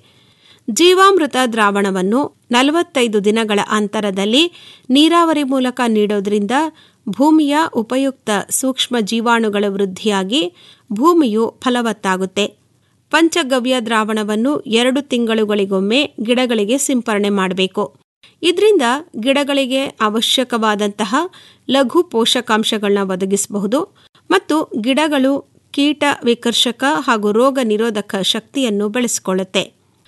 S13: ಜೀವಾಮೃತ ದ್ರಾವಣವನ್ನು ನಲವತ್ತೈದು ದಿನಗಳ ಅಂತರದಲ್ಲಿ ನೀರಾವರಿ ಮೂಲಕ ನೀಡೋದ್ರಿಂದ ಭೂಮಿಯ ಉಪಯುಕ್ತ ಸೂಕ್ಷ್ಮ ಜೀವಾಣುಗಳ ವೃದ್ಧಿಯಾಗಿ ಭೂಮಿಯು ಫಲವತ್ತಾಗುತ್ತೆ ಪಂಚಗವ್ಯ ದ್ರಾವಣವನ್ನು ಎರಡು ತಿಂಗಳುಗಳಿಗೊಮ್ಮೆ ಗಿಡಗಳಿಗೆ ಸಿಂಪರಣೆ ಮಾಡಬೇಕು ಇದರಿಂದ ಗಿಡಗಳಿಗೆ ಅವಶ್ಯಕವಾದಂತಹ ಲಘು ಪೋಷಕಾಂಶಗಳನ್ನ ಒದಗಿಸಬಹುದು ಮತ್ತು ಗಿಡಗಳು ಕೀಟ ವಿಕರ್ಷಕ ಹಾಗೂ ರೋಗ ನಿರೋಧಕ ಶಕ್ತಿಯನ್ನು ಬೆಳೆಸಿಕೊಳ್ಳುತ್ತೆ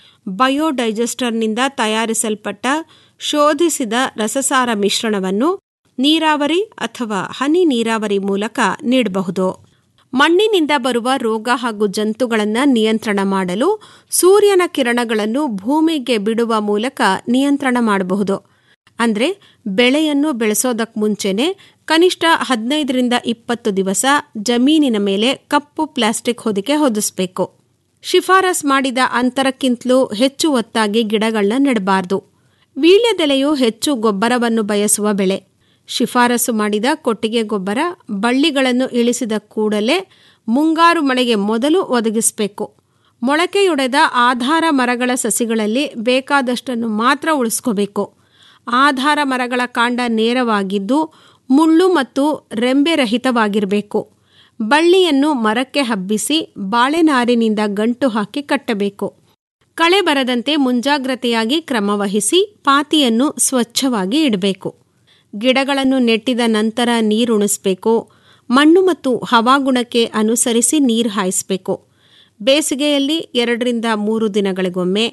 S13: ಬಯೋಡೈಜೆಸ್ಟರ್ನಿಂದ ತಯಾರಿಸಲ್ಪಟ್ಟ ಶೋಧಿಸಿದ ರಸಸಾರ ಮಿಶ್ರಣವನ್ನು ನೀರಾವರಿ ಅಥವಾ ಹನಿ ನೀರಾವರಿ ಮೂಲಕ ನೀಡಬಹುದು ಮಣ್ಣಿನಿಂದ ಬರುವ ರೋಗ ಹಾಗೂ ಜಂತುಗಳನ್ನು ನಿಯಂತ್ರಣ ಮಾಡಲು ಸೂರ್ಯನ ಕಿರಣಗಳನ್ನು ಭೂಮಿಗೆ ಬಿಡುವ ಮೂಲಕ ನಿಯಂತ್ರಣ ಮಾಡಬಹುದು ಅಂದರೆ ಬೆಳೆಯನ್ನು ಬೆಳೆಸೋದಕ್ಕೆ ಮುಂಚೆನೆ ಕನಿಷ್ಠ ಹದಿನೈದರಿಂದ ಇಪ್ಪತ್ತು ದಿವಸ ಜಮೀನಿನ ಮೇಲೆ ಕಪ್ಪು ಪ್ಲಾಸ್ಟಿಕ್ ಹೊದಿಕೆ ಹೊದಿಸಬೇಕು ಶಿಫಾರಸ್ ಮಾಡಿದ ಅಂತರಕ್ಕಿಂತಲೂ ಹೆಚ್ಚು ಒತ್ತಾಗಿ ಗಿಡಗಳನ್ನ ನೆಡಬಾರದು ವೀಳ್ಯದೆಲೆಯು ಹೆಚ್ಚು ಗೊಬ್ಬರವನ್ನು ಬಯಸುವ ಬೆಳೆ ಶಿಫಾರಸು ಮಾಡಿದ ಕೊಟ್ಟಿಗೆ ಗೊಬ್ಬರ ಬಳ್ಳಿಗಳನ್ನು ಇಳಿಸಿದ ಕೂಡಲೇ ಮುಂಗಾರು ಮಳೆಗೆ ಮೊದಲು ಒದಗಿಸಬೇಕು ಮೊಳಕೆಯೊಡೆದ ಆಧಾರ ಮರಗಳ ಸಸಿಗಳಲ್ಲಿ ಬೇಕಾದಷ್ಟನ್ನು ಮಾತ್ರ ಉಳಿಸ್ಕೋಬೇಕು ಆಧಾರ ಮರಗಳ ಕಾಂಡ ನೇರವಾಗಿದ್ದು ಮುಳ್ಳು ಮತ್ತು ರೆಂಬೆ ರಹಿತವಾಗಿರಬೇಕು ಬಳ್ಳಿಯನ್ನು ಮರಕ್ಕೆ ಹಬ್ಬಿಸಿ ಬಾಳೆನಾರಿನಿಂದ ಗಂಟು ಹಾಕಿ ಕಟ್ಟಬೇಕು ಕಳೆ ಬರದಂತೆ ಮುಂಜಾಗ್ರತೆಯಾಗಿ ಕ್ರಮವಹಿಸಿ ಪಾತಿಯನ್ನು ಸ್ವಚ್ಛವಾಗಿ ಇಡಬೇಕು ಗಿಡಗಳನ್ನು ನೆಟ್ಟಿದ ನಂತರ ನೀರುಣಿಸಬೇಕು ಮಣ್ಣು ಮತ್ತು ಹವಾಗುಣಕ್ಕೆ ಅನುಸರಿಸಿ ನೀರು ಹಾಯಿಸಬೇಕು ಬೇಸಿಗೆಯಲ್ಲಿ ಎರಡರಿಂದ ಮೂರು ದಿನಗಳಿಗೊಮ್ಮೆ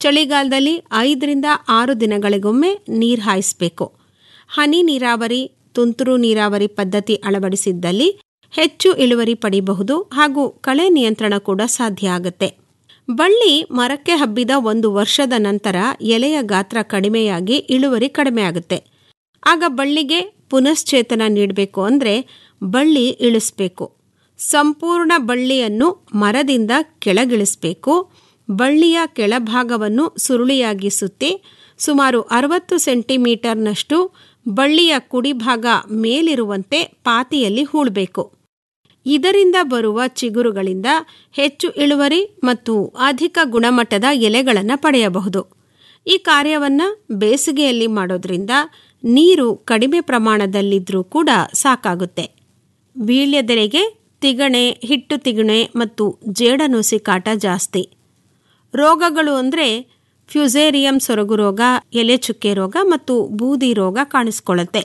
S13: ಚಳಿಗಾಲದಲ್ಲಿ ಐದರಿಂದ ಆರು ದಿನಗಳಿಗೊಮ್ಮೆ ನೀರು ಹಾಯಿಸಬೇಕು ಹನಿ ನೀರಾವರಿ ತುಂತುರು ನೀರಾವರಿ ಪದ್ಧತಿ ಅಳವಡಿಸಿದ್ದಲ್ಲಿ ಹೆಚ್ಚು ಇಳುವರಿ ಪಡೆಯಬಹುದು ಹಾಗೂ ಕಳೆ ನಿಯಂತ್ರಣ ಕೂಡ ಸಾಧ್ಯ ಆಗುತ್ತೆ ಬಳ್ಳಿ ಮರಕ್ಕೆ ಹಬ್ಬಿದ ಒಂದು ವರ್ಷದ ನಂತರ ಎಲೆಯ ಗಾತ್ರ ಕಡಿಮೆಯಾಗಿ ಇಳುವರಿ ಕಡಿಮೆ ಆಗುತ್ತೆ ಆಗ ಬಳ್ಳಿಗೆ ಪುನಶ್ಚೇತನ ನೀಡಬೇಕು ಅಂದರೆ ಬಳ್ಳಿ ಇಳಿಸ್ಬೇಕು ಸಂಪೂರ್ಣ ಬಳ್ಳಿಯನ್ನು ಮರದಿಂದ ಕೆಳಗಿಳಿಸಬೇಕು ಬಳ್ಳಿಯ ಕೆಳಭಾಗವನ್ನು ಸುರುಳಿಯಾಗಿ ಸುತ್ತಿ ಸುಮಾರು ಅರವತ್ತು ಸೆಂಟಿಮೀಟರ್ನಷ್ಟು ಬಳ್ಳಿಯ ಕುಡಿಭಾಗ ಮೇಲಿರುವಂತೆ ಪಾತಿಯಲ್ಲಿ ಹೂಳಬೇಕು ಇದರಿಂದ ಬರುವ ಚಿಗುರುಗಳಿಂದ ಹೆಚ್ಚು ಇಳುವರಿ ಮತ್ತು ಅಧಿಕ ಗುಣಮಟ್ಟದ ಎಲೆಗಳನ್ನು ಪಡೆಯಬಹುದು ಈ ಕಾರ್ಯವನ್ನು ಬೇಸಿಗೆಯಲ್ಲಿ ಮಾಡೋದ್ರಿಂದ ನೀರು ಕಡಿಮೆ ಪ್ರಮಾಣದಲ್ಲಿದ್ದರೂ ಕೂಡ ಸಾಕಾಗುತ್ತೆ ವೀಳ್ಯದೆಲೆಗೆ ತಿಗಣೆ ಹಿಟ್ಟು ತಿಗಣೆ ಮತ್ತು ಜೇಡನುಸಿ ಕಾಟ ಜಾಸ್ತಿ ರೋಗಗಳು ಅಂದರೆ ಫ್ಯುಸೇರಿಯಂ ಸೊರಗು ರೋಗ ಎಲೆ ಚುಕ್ಕೆ ರೋಗ ಮತ್ತು ಬೂದಿ ರೋಗ ಕಾಣಿಸ್ಕೊಳ್ಳುತ್ತೆ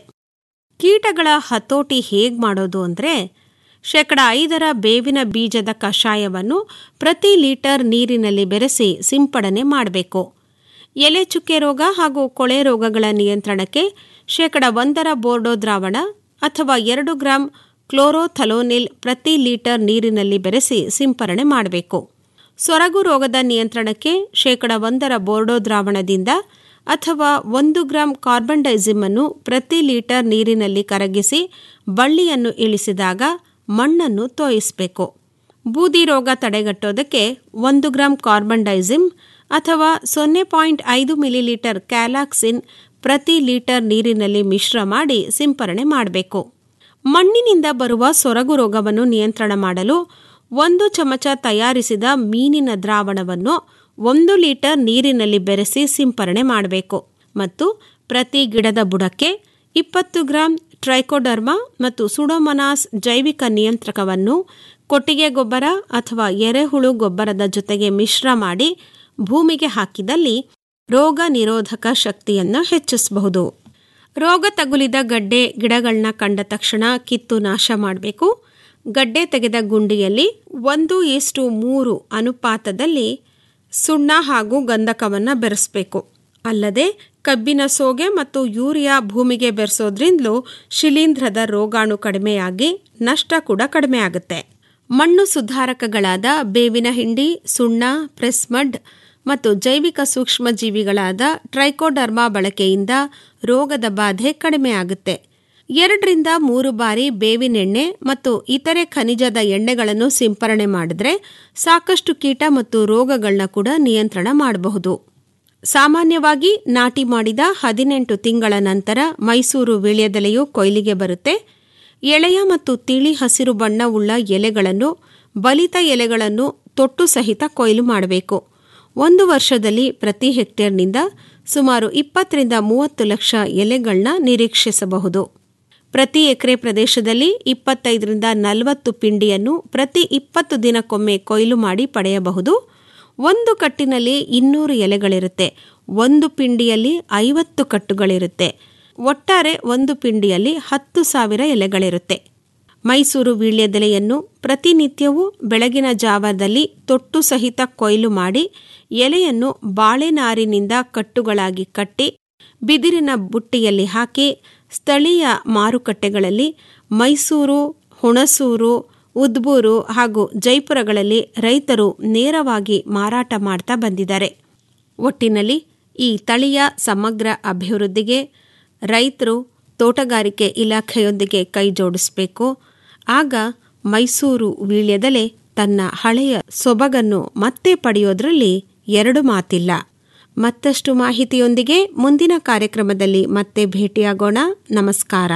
S13: ಕೀಟಗಳ ಹತೋಟಿ ಹೇಗೆ ಮಾಡೋದು ಅಂದರೆ ಶೇಕಡ ಐದರ ಬೇವಿನ ಬೀಜದ ಕಷಾಯವನ್ನು ಪ್ರತಿ ಲೀಟರ್ ನೀರಿನಲ್ಲಿ ಬೆರೆಸಿ ಸಿಂಪಡಣೆ ಮಾಡಬೇಕು ಎಲೆ ಚುಕ್ಕೆ ರೋಗ ಹಾಗೂ ಕೊಳೆ ರೋಗಗಳ ನಿಯಂತ್ರಣಕ್ಕೆ ಶೇಕಡ ಒಂದರ ಬೋರ್ಡೋ ದ್ರಾವಣ ಅಥವಾ ಎರಡು ಗ್ರಾಂ ಕ್ಲೋರೋಥಲೋನಿಲ್ ಪ್ರತಿ ಲೀಟರ್ ನೀರಿನಲ್ಲಿ ಬೆರೆಸಿ ಸಿಂಪರಣೆ ಮಾಡಬೇಕು ಸೊರಗು ರೋಗದ ನಿಯಂತ್ರಣಕ್ಕೆ ಶೇಕಡ ಒಂದರ ಬೋರ್ಡೋ ದ್ರಾವಣದಿಂದ ಅಥವಾ ಒಂದು ಗ್ರಾಂ ಕಾರ್ಬನ್ ಡೈಸಿಮ್ ಅನ್ನು ಪ್ರತಿ ಲೀಟರ್ ನೀರಿನಲ್ಲಿ ಕರಗಿಸಿ ಬಳ್ಳಿಯನ್ನು ಇಳಿಸಿದಾಗ ಮಣ್ಣನ್ನು ತೋಯಿಸಬೇಕು ಬೂದಿ ರೋಗ ತಡೆಗಟ್ಟೋದಕ್ಕೆ ಒಂದು ಗ್ರಾಂ ಕಾರ್ಬನ್ ಡೈಸಿಮ್ ಅಥವಾ ಸೊನ್ನೆ ಪಾಯಿಂಟ್ ಐದು ಮಿಲಿಲೀಟರ್ ಕ್ಯಾಲಾಕ್ಸಿನ್ ಪ್ರತಿ ಲೀಟರ್ ನೀರಿನಲ್ಲಿ ಮಿಶ್ರ ಮಾಡಿ ಸಿಂಪರಣೆ ಮಾಡಬೇಕು ಮಣ್ಣಿನಿಂದ ಬರುವ ಸೊರಗು ರೋಗವನ್ನು ನಿಯಂತ್ರಣ ಮಾಡಲು ಒಂದು ಚಮಚ ತಯಾರಿಸಿದ ಮೀನಿನ ದ್ರಾವಣವನ್ನು ಒಂದು ಲೀಟರ್ ನೀರಿನಲ್ಲಿ ಬೆರೆಸಿ ಸಿಂಪರಣೆ ಮಾಡಬೇಕು ಮತ್ತು ಪ್ರತಿ ಗಿಡದ ಬುಡಕ್ಕೆ ಇಪ್ಪತ್ತು ಗ್ರಾಂ ಟ್ರೈಕೋಡರ್ಮಾ ಮತ್ತು ಸುಡೋಮನಾಸ್ ಜೈವಿಕ ನಿಯಂತ್ರಕವನ್ನು ಕೊಟ್ಟಿಗೆ ಗೊಬ್ಬರ ಅಥವಾ ಎರೆಹುಳು ಗೊಬ್ಬರದ ಜೊತೆಗೆ ಮಿಶ್ರ ಮಾಡಿ ಭೂಮಿಗೆ ಹಾಕಿದಲ್ಲಿ ರೋಗ ನಿರೋಧಕ ಶಕ್ತಿಯನ್ನು ಹೆಚ್ಚಿಸಬಹುದು ರೋಗ ತಗುಲಿದ ಗಡ್ಡೆ ಗಿಡಗಳನ್ನ ಕಂಡ ತಕ್ಷಣ ಕಿತ್ತು ನಾಶ ಮಾಡಬೇಕು ಗಡ್ಡೆ ತೆಗೆದ ಗುಂಡಿಯಲ್ಲಿ ಒಂದು ಇಷ್ಟು ಮೂರು ಅನುಪಾತದಲ್ಲಿ ಸುಣ್ಣ ಹಾಗೂ ಗಂಧಕವನ್ನು ಬೆರೆಸಬೇಕು ಅಲ್ಲದೆ ಕಬ್ಬಿನ ಸೋಗೆ ಮತ್ತು ಯೂರಿಯಾ ಭೂಮಿಗೆ ಬೆರೆಸೋದ್ರಿಂದಲೂ ಶಿಲೀಂಧ್ರದ ರೋಗಾಣು ಕಡಿಮೆಯಾಗಿ ನಷ್ಟ ಕೂಡ ಕಡಿಮೆ ಆಗುತ್ತೆ ಮಣ್ಣು ಸುಧಾರಕಗಳಾದ ಬೇವಿನ ಹಿಂಡಿ ಸುಣ್ಣ ಪ್ರೆಸ್ಮಡ್ ಮತ್ತು ಜೈವಿಕ ಸೂಕ್ಷ್ಮಜೀವಿಗಳಾದ ಟ್ರೈಕೋಡರ್ಮಾ ಬಳಕೆಯಿಂದ ರೋಗದ ಬಾಧೆ ಕಡಿಮೆ ಆಗುತ್ತೆ ಎರಡರಿಂದ ಮೂರು ಬಾರಿ ಬೇವಿನೆಣ್ಣೆ ಮತ್ತು ಇತರೆ ಖನಿಜದ ಎಣ್ಣೆಗಳನ್ನು ಸಿಂಪರಣೆ ಮಾಡಿದ್ರೆ ಸಾಕಷ್ಟು ಕೀಟ ಮತ್ತು ರೋಗಗಳನ್ನ ಕೂಡ ನಿಯಂತ್ರಣ ಮಾಡಬಹುದು ಸಾಮಾನ್ಯವಾಗಿ ನಾಟಿ ಮಾಡಿದ ಹದಿನೆಂಟು ತಿಂಗಳ ನಂತರ ಮೈಸೂರು ವೀಳ್ಯದೆಲೆಯು ಕೊಯ್ಲಿಗೆ ಬರುತ್ತೆ ಎಳೆಯ ಮತ್ತು ತಿಳಿ ಹಸಿರು ಬಣ್ಣವುಳ್ಳ ಎಲೆಗಳನ್ನು ಬಲಿತ ಎಲೆಗಳನ್ನು ತೊಟ್ಟು ಸಹಿತ ಕೊಯ್ಲು ಮಾಡಬೇಕು ಒಂದು ವರ್ಷದಲ್ಲಿ ಪ್ರತಿ ಹೆಕ್ಟೇರ್ನಿಂದ ಸುಮಾರು ಇಪ್ಪತ್ತರಿಂದ ಮೂವತ್ತು ಲಕ್ಷ ಎಲೆಗಳನ್ನ ನಿರೀಕ್ಷಿಸಬಹುದು ಪ್ರತಿ ಎಕರೆ ಪ್ರದೇಶದಲ್ಲಿ ಇಪ್ಪತ್ತೈದರಿಂದ ನಲವತ್ತು ಪಿಂಡಿಯನ್ನು ಪ್ರತಿ ಇಪ್ಪತ್ತು ದಿನಕ್ಕೊಮ್ಮೆ ಕೊಯ್ಲು ಮಾಡಿ ಪಡೆಯಬಹುದು ಒಂದು ಕಟ್ಟಿನಲ್ಲಿ ಇನ್ನೂರು ಎಲೆಗಳಿರುತ್ತೆ ಒಂದು ಪಿಂಡಿಯಲ್ಲಿ ಐವತ್ತು ಕಟ್ಟುಗಳಿರುತ್ತೆ ಒಟ್ಟಾರೆ ಒಂದು ಪಿಂಡಿಯಲ್ಲಿ ಹತ್ತು ಸಾವಿರ ಎಲೆಗಳಿರುತ್ತೆ ಮೈಸೂರು ವೀಳ್ಯದೆಲೆಯನ್ನು ಪ್ರತಿನಿತ್ಯವೂ ಬೆಳಗಿನ ಜಾವದಲ್ಲಿ ತೊಟ್ಟು ಸಹಿತ ಕೊಯ್ಲು ಮಾಡಿ ಎಲೆಯನ್ನು ಬಾಳೆನಾರಿನಿಂದ ಕಟ್ಟುಗಳಾಗಿ ಕಟ್ಟಿ ಬಿದಿರಿನ ಬುಟ್ಟಿಯಲ್ಲಿ ಹಾಕಿ ಸ್ಥಳೀಯ ಮಾರುಕಟ್ಟೆಗಳಲ್ಲಿ ಮೈಸೂರು ಹುಣಸೂರು ಉದ್ಬೂರು ಹಾಗೂ ಜೈಪುರಗಳಲ್ಲಿ ರೈತರು ನೇರವಾಗಿ ಮಾರಾಟ ಮಾಡ್ತಾ ಬಂದಿದ್ದಾರೆ ಒಟ್ಟಿನಲ್ಲಿ ಈ ತಳಿಯ ಸಮಗ್ರ ಅಭಿವೃದ್ಧಿಗೆ ರೈತರು ತೋಟಗಾರಿಕೆ ಇಲಾಖೆಯೊಂದಿಗೆ ಕೈ ಜೋಡಿಸಬೇಕು ಆಗ ಮೈಸೂರು ವೀಳ್ಯದೆಲೆ ತನ್ನ ಹಳೆಯ ಸೊಬಗನ್ನು ಮತ್ತೆ ಪಡೆಯೋದ್ರಲ್ಲಿ ಎರಡು ಮಾತಿಲ್ಲ ಮತ್ತಷ್ಟು ಮಾಹಿತಿಯೊಂದಿಗೆ ಮುಂದಿನ ಕಾರ್ಯಕ್ರಮದಲ್ಲಿ ಮತ್ತೆ ಭೇಟಿಯಾಗೋಣ ನಮಸ್ಕಾರ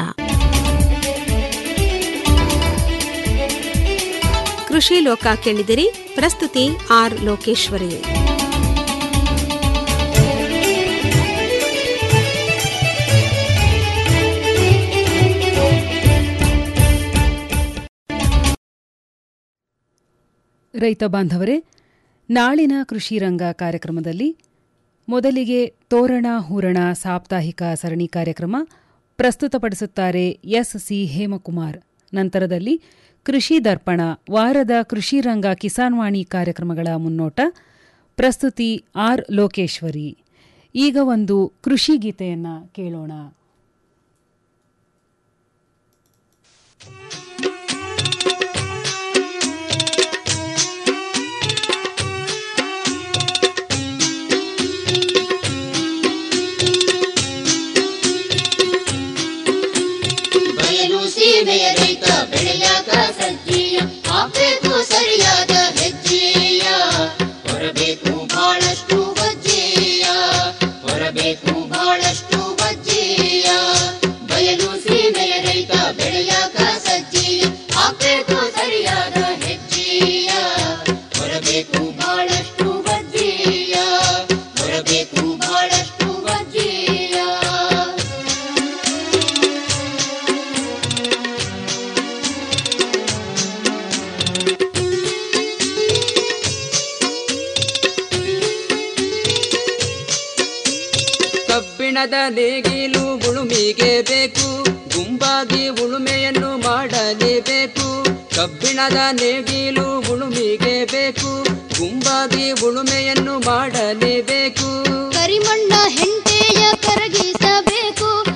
S13: ಕೃಷಿ ಲೋಕ ಕೇಳಿದಿರಿ ಪ್ರಸ್ತುತಿ ಆರ್ ಲೋಕೇಶ್ವರಿ
S2: ರೈತ ಬಾಂಧವರೇ ನಾಳಿನ ಕೃಷಿ ರಂಗ ಕಾರ್ಯಕ್ರಮದಲ್ಲಿ ಮೊದಲಿಗೆ ತೋರಣ ಹೂರಣ ಸಾಪ್ತಾಹಿಕ ಸರಣಿ ಕಾರ್ಯಕ್ರಮ ಪ್ರಸ್ತುತಪಡಿಸುತ್ತಾರೆ ಎಸ್ ಸಿ ಹೇಮಕುಮಾರ್ ನಂತರದಲ್ಲಿ ಕೃಷಿ ದರ್ಪಣ ವಾರದ ಕೃಷಿ ರಂಗ ಕಿಸಾನ್ವಾಣಿ ಕಾರ್ಯಕ್ರಮಗಳ ಮುನ್ನೋಟ ಪ್ರಸ್ತುತಿ ಆರ್ ಲೋಕೇಶ್ವರಿ ಈಗ ಒಂದು ಕೃಷಿ ಗೀತೆಯನ್ನ ಕೇಳೋಣ
S14: ಸೀಮೆಯ ರೈತ ಬೆಳೆಯಾಕ ಸಜ್ಜೀಯ ಹಾಕ್ಬೇಕು ಸರಿಯಾದ ಹೆಜ್ಜೆಯ ಹೊರಬೇಕು ಬಹಳಷ್ಟು ವಜ್ಜೆಯ ಹೊರಬೇಕು ಬಹಳಷ್ಟು ವಜ್ಜೆಯ ಬಯಲು ಸೀಮೆಯ ರೈತ ಬೆಳೆಯಾಕ ಸಜ್ಜೀಯ ಹಾಕ್ಬೇಕು ಸರಿಯಾದ ಹೆಜ್ಜೆಯ ಹೊರಬೇಕು ಬಹಳಷ್ಟು ವಜ್ಜೆಯ ಹೊರಬೇಕು ಬಹಳಷ್ಟು ವಜ್ಜೆಯ
S15: ಕಬ್ಬಿಣದ ನೇಗಿಲು ಉಳುಮಿಗೆ ಬೇಕು ಗುಂಪಾಗಿ ಉಳುಮೆಯನ್ನು ಮಾಡಲೇಬೇಕು ಕಬ್ಬಿಣದ ನೇಗಿಲು ಉಳುಮಿಗೆ ಬೇಕು ಗುಂಪಾಗಿ ಉಳುಮೆಯನ್ನು ಮಾಡಲೇಬೇಕು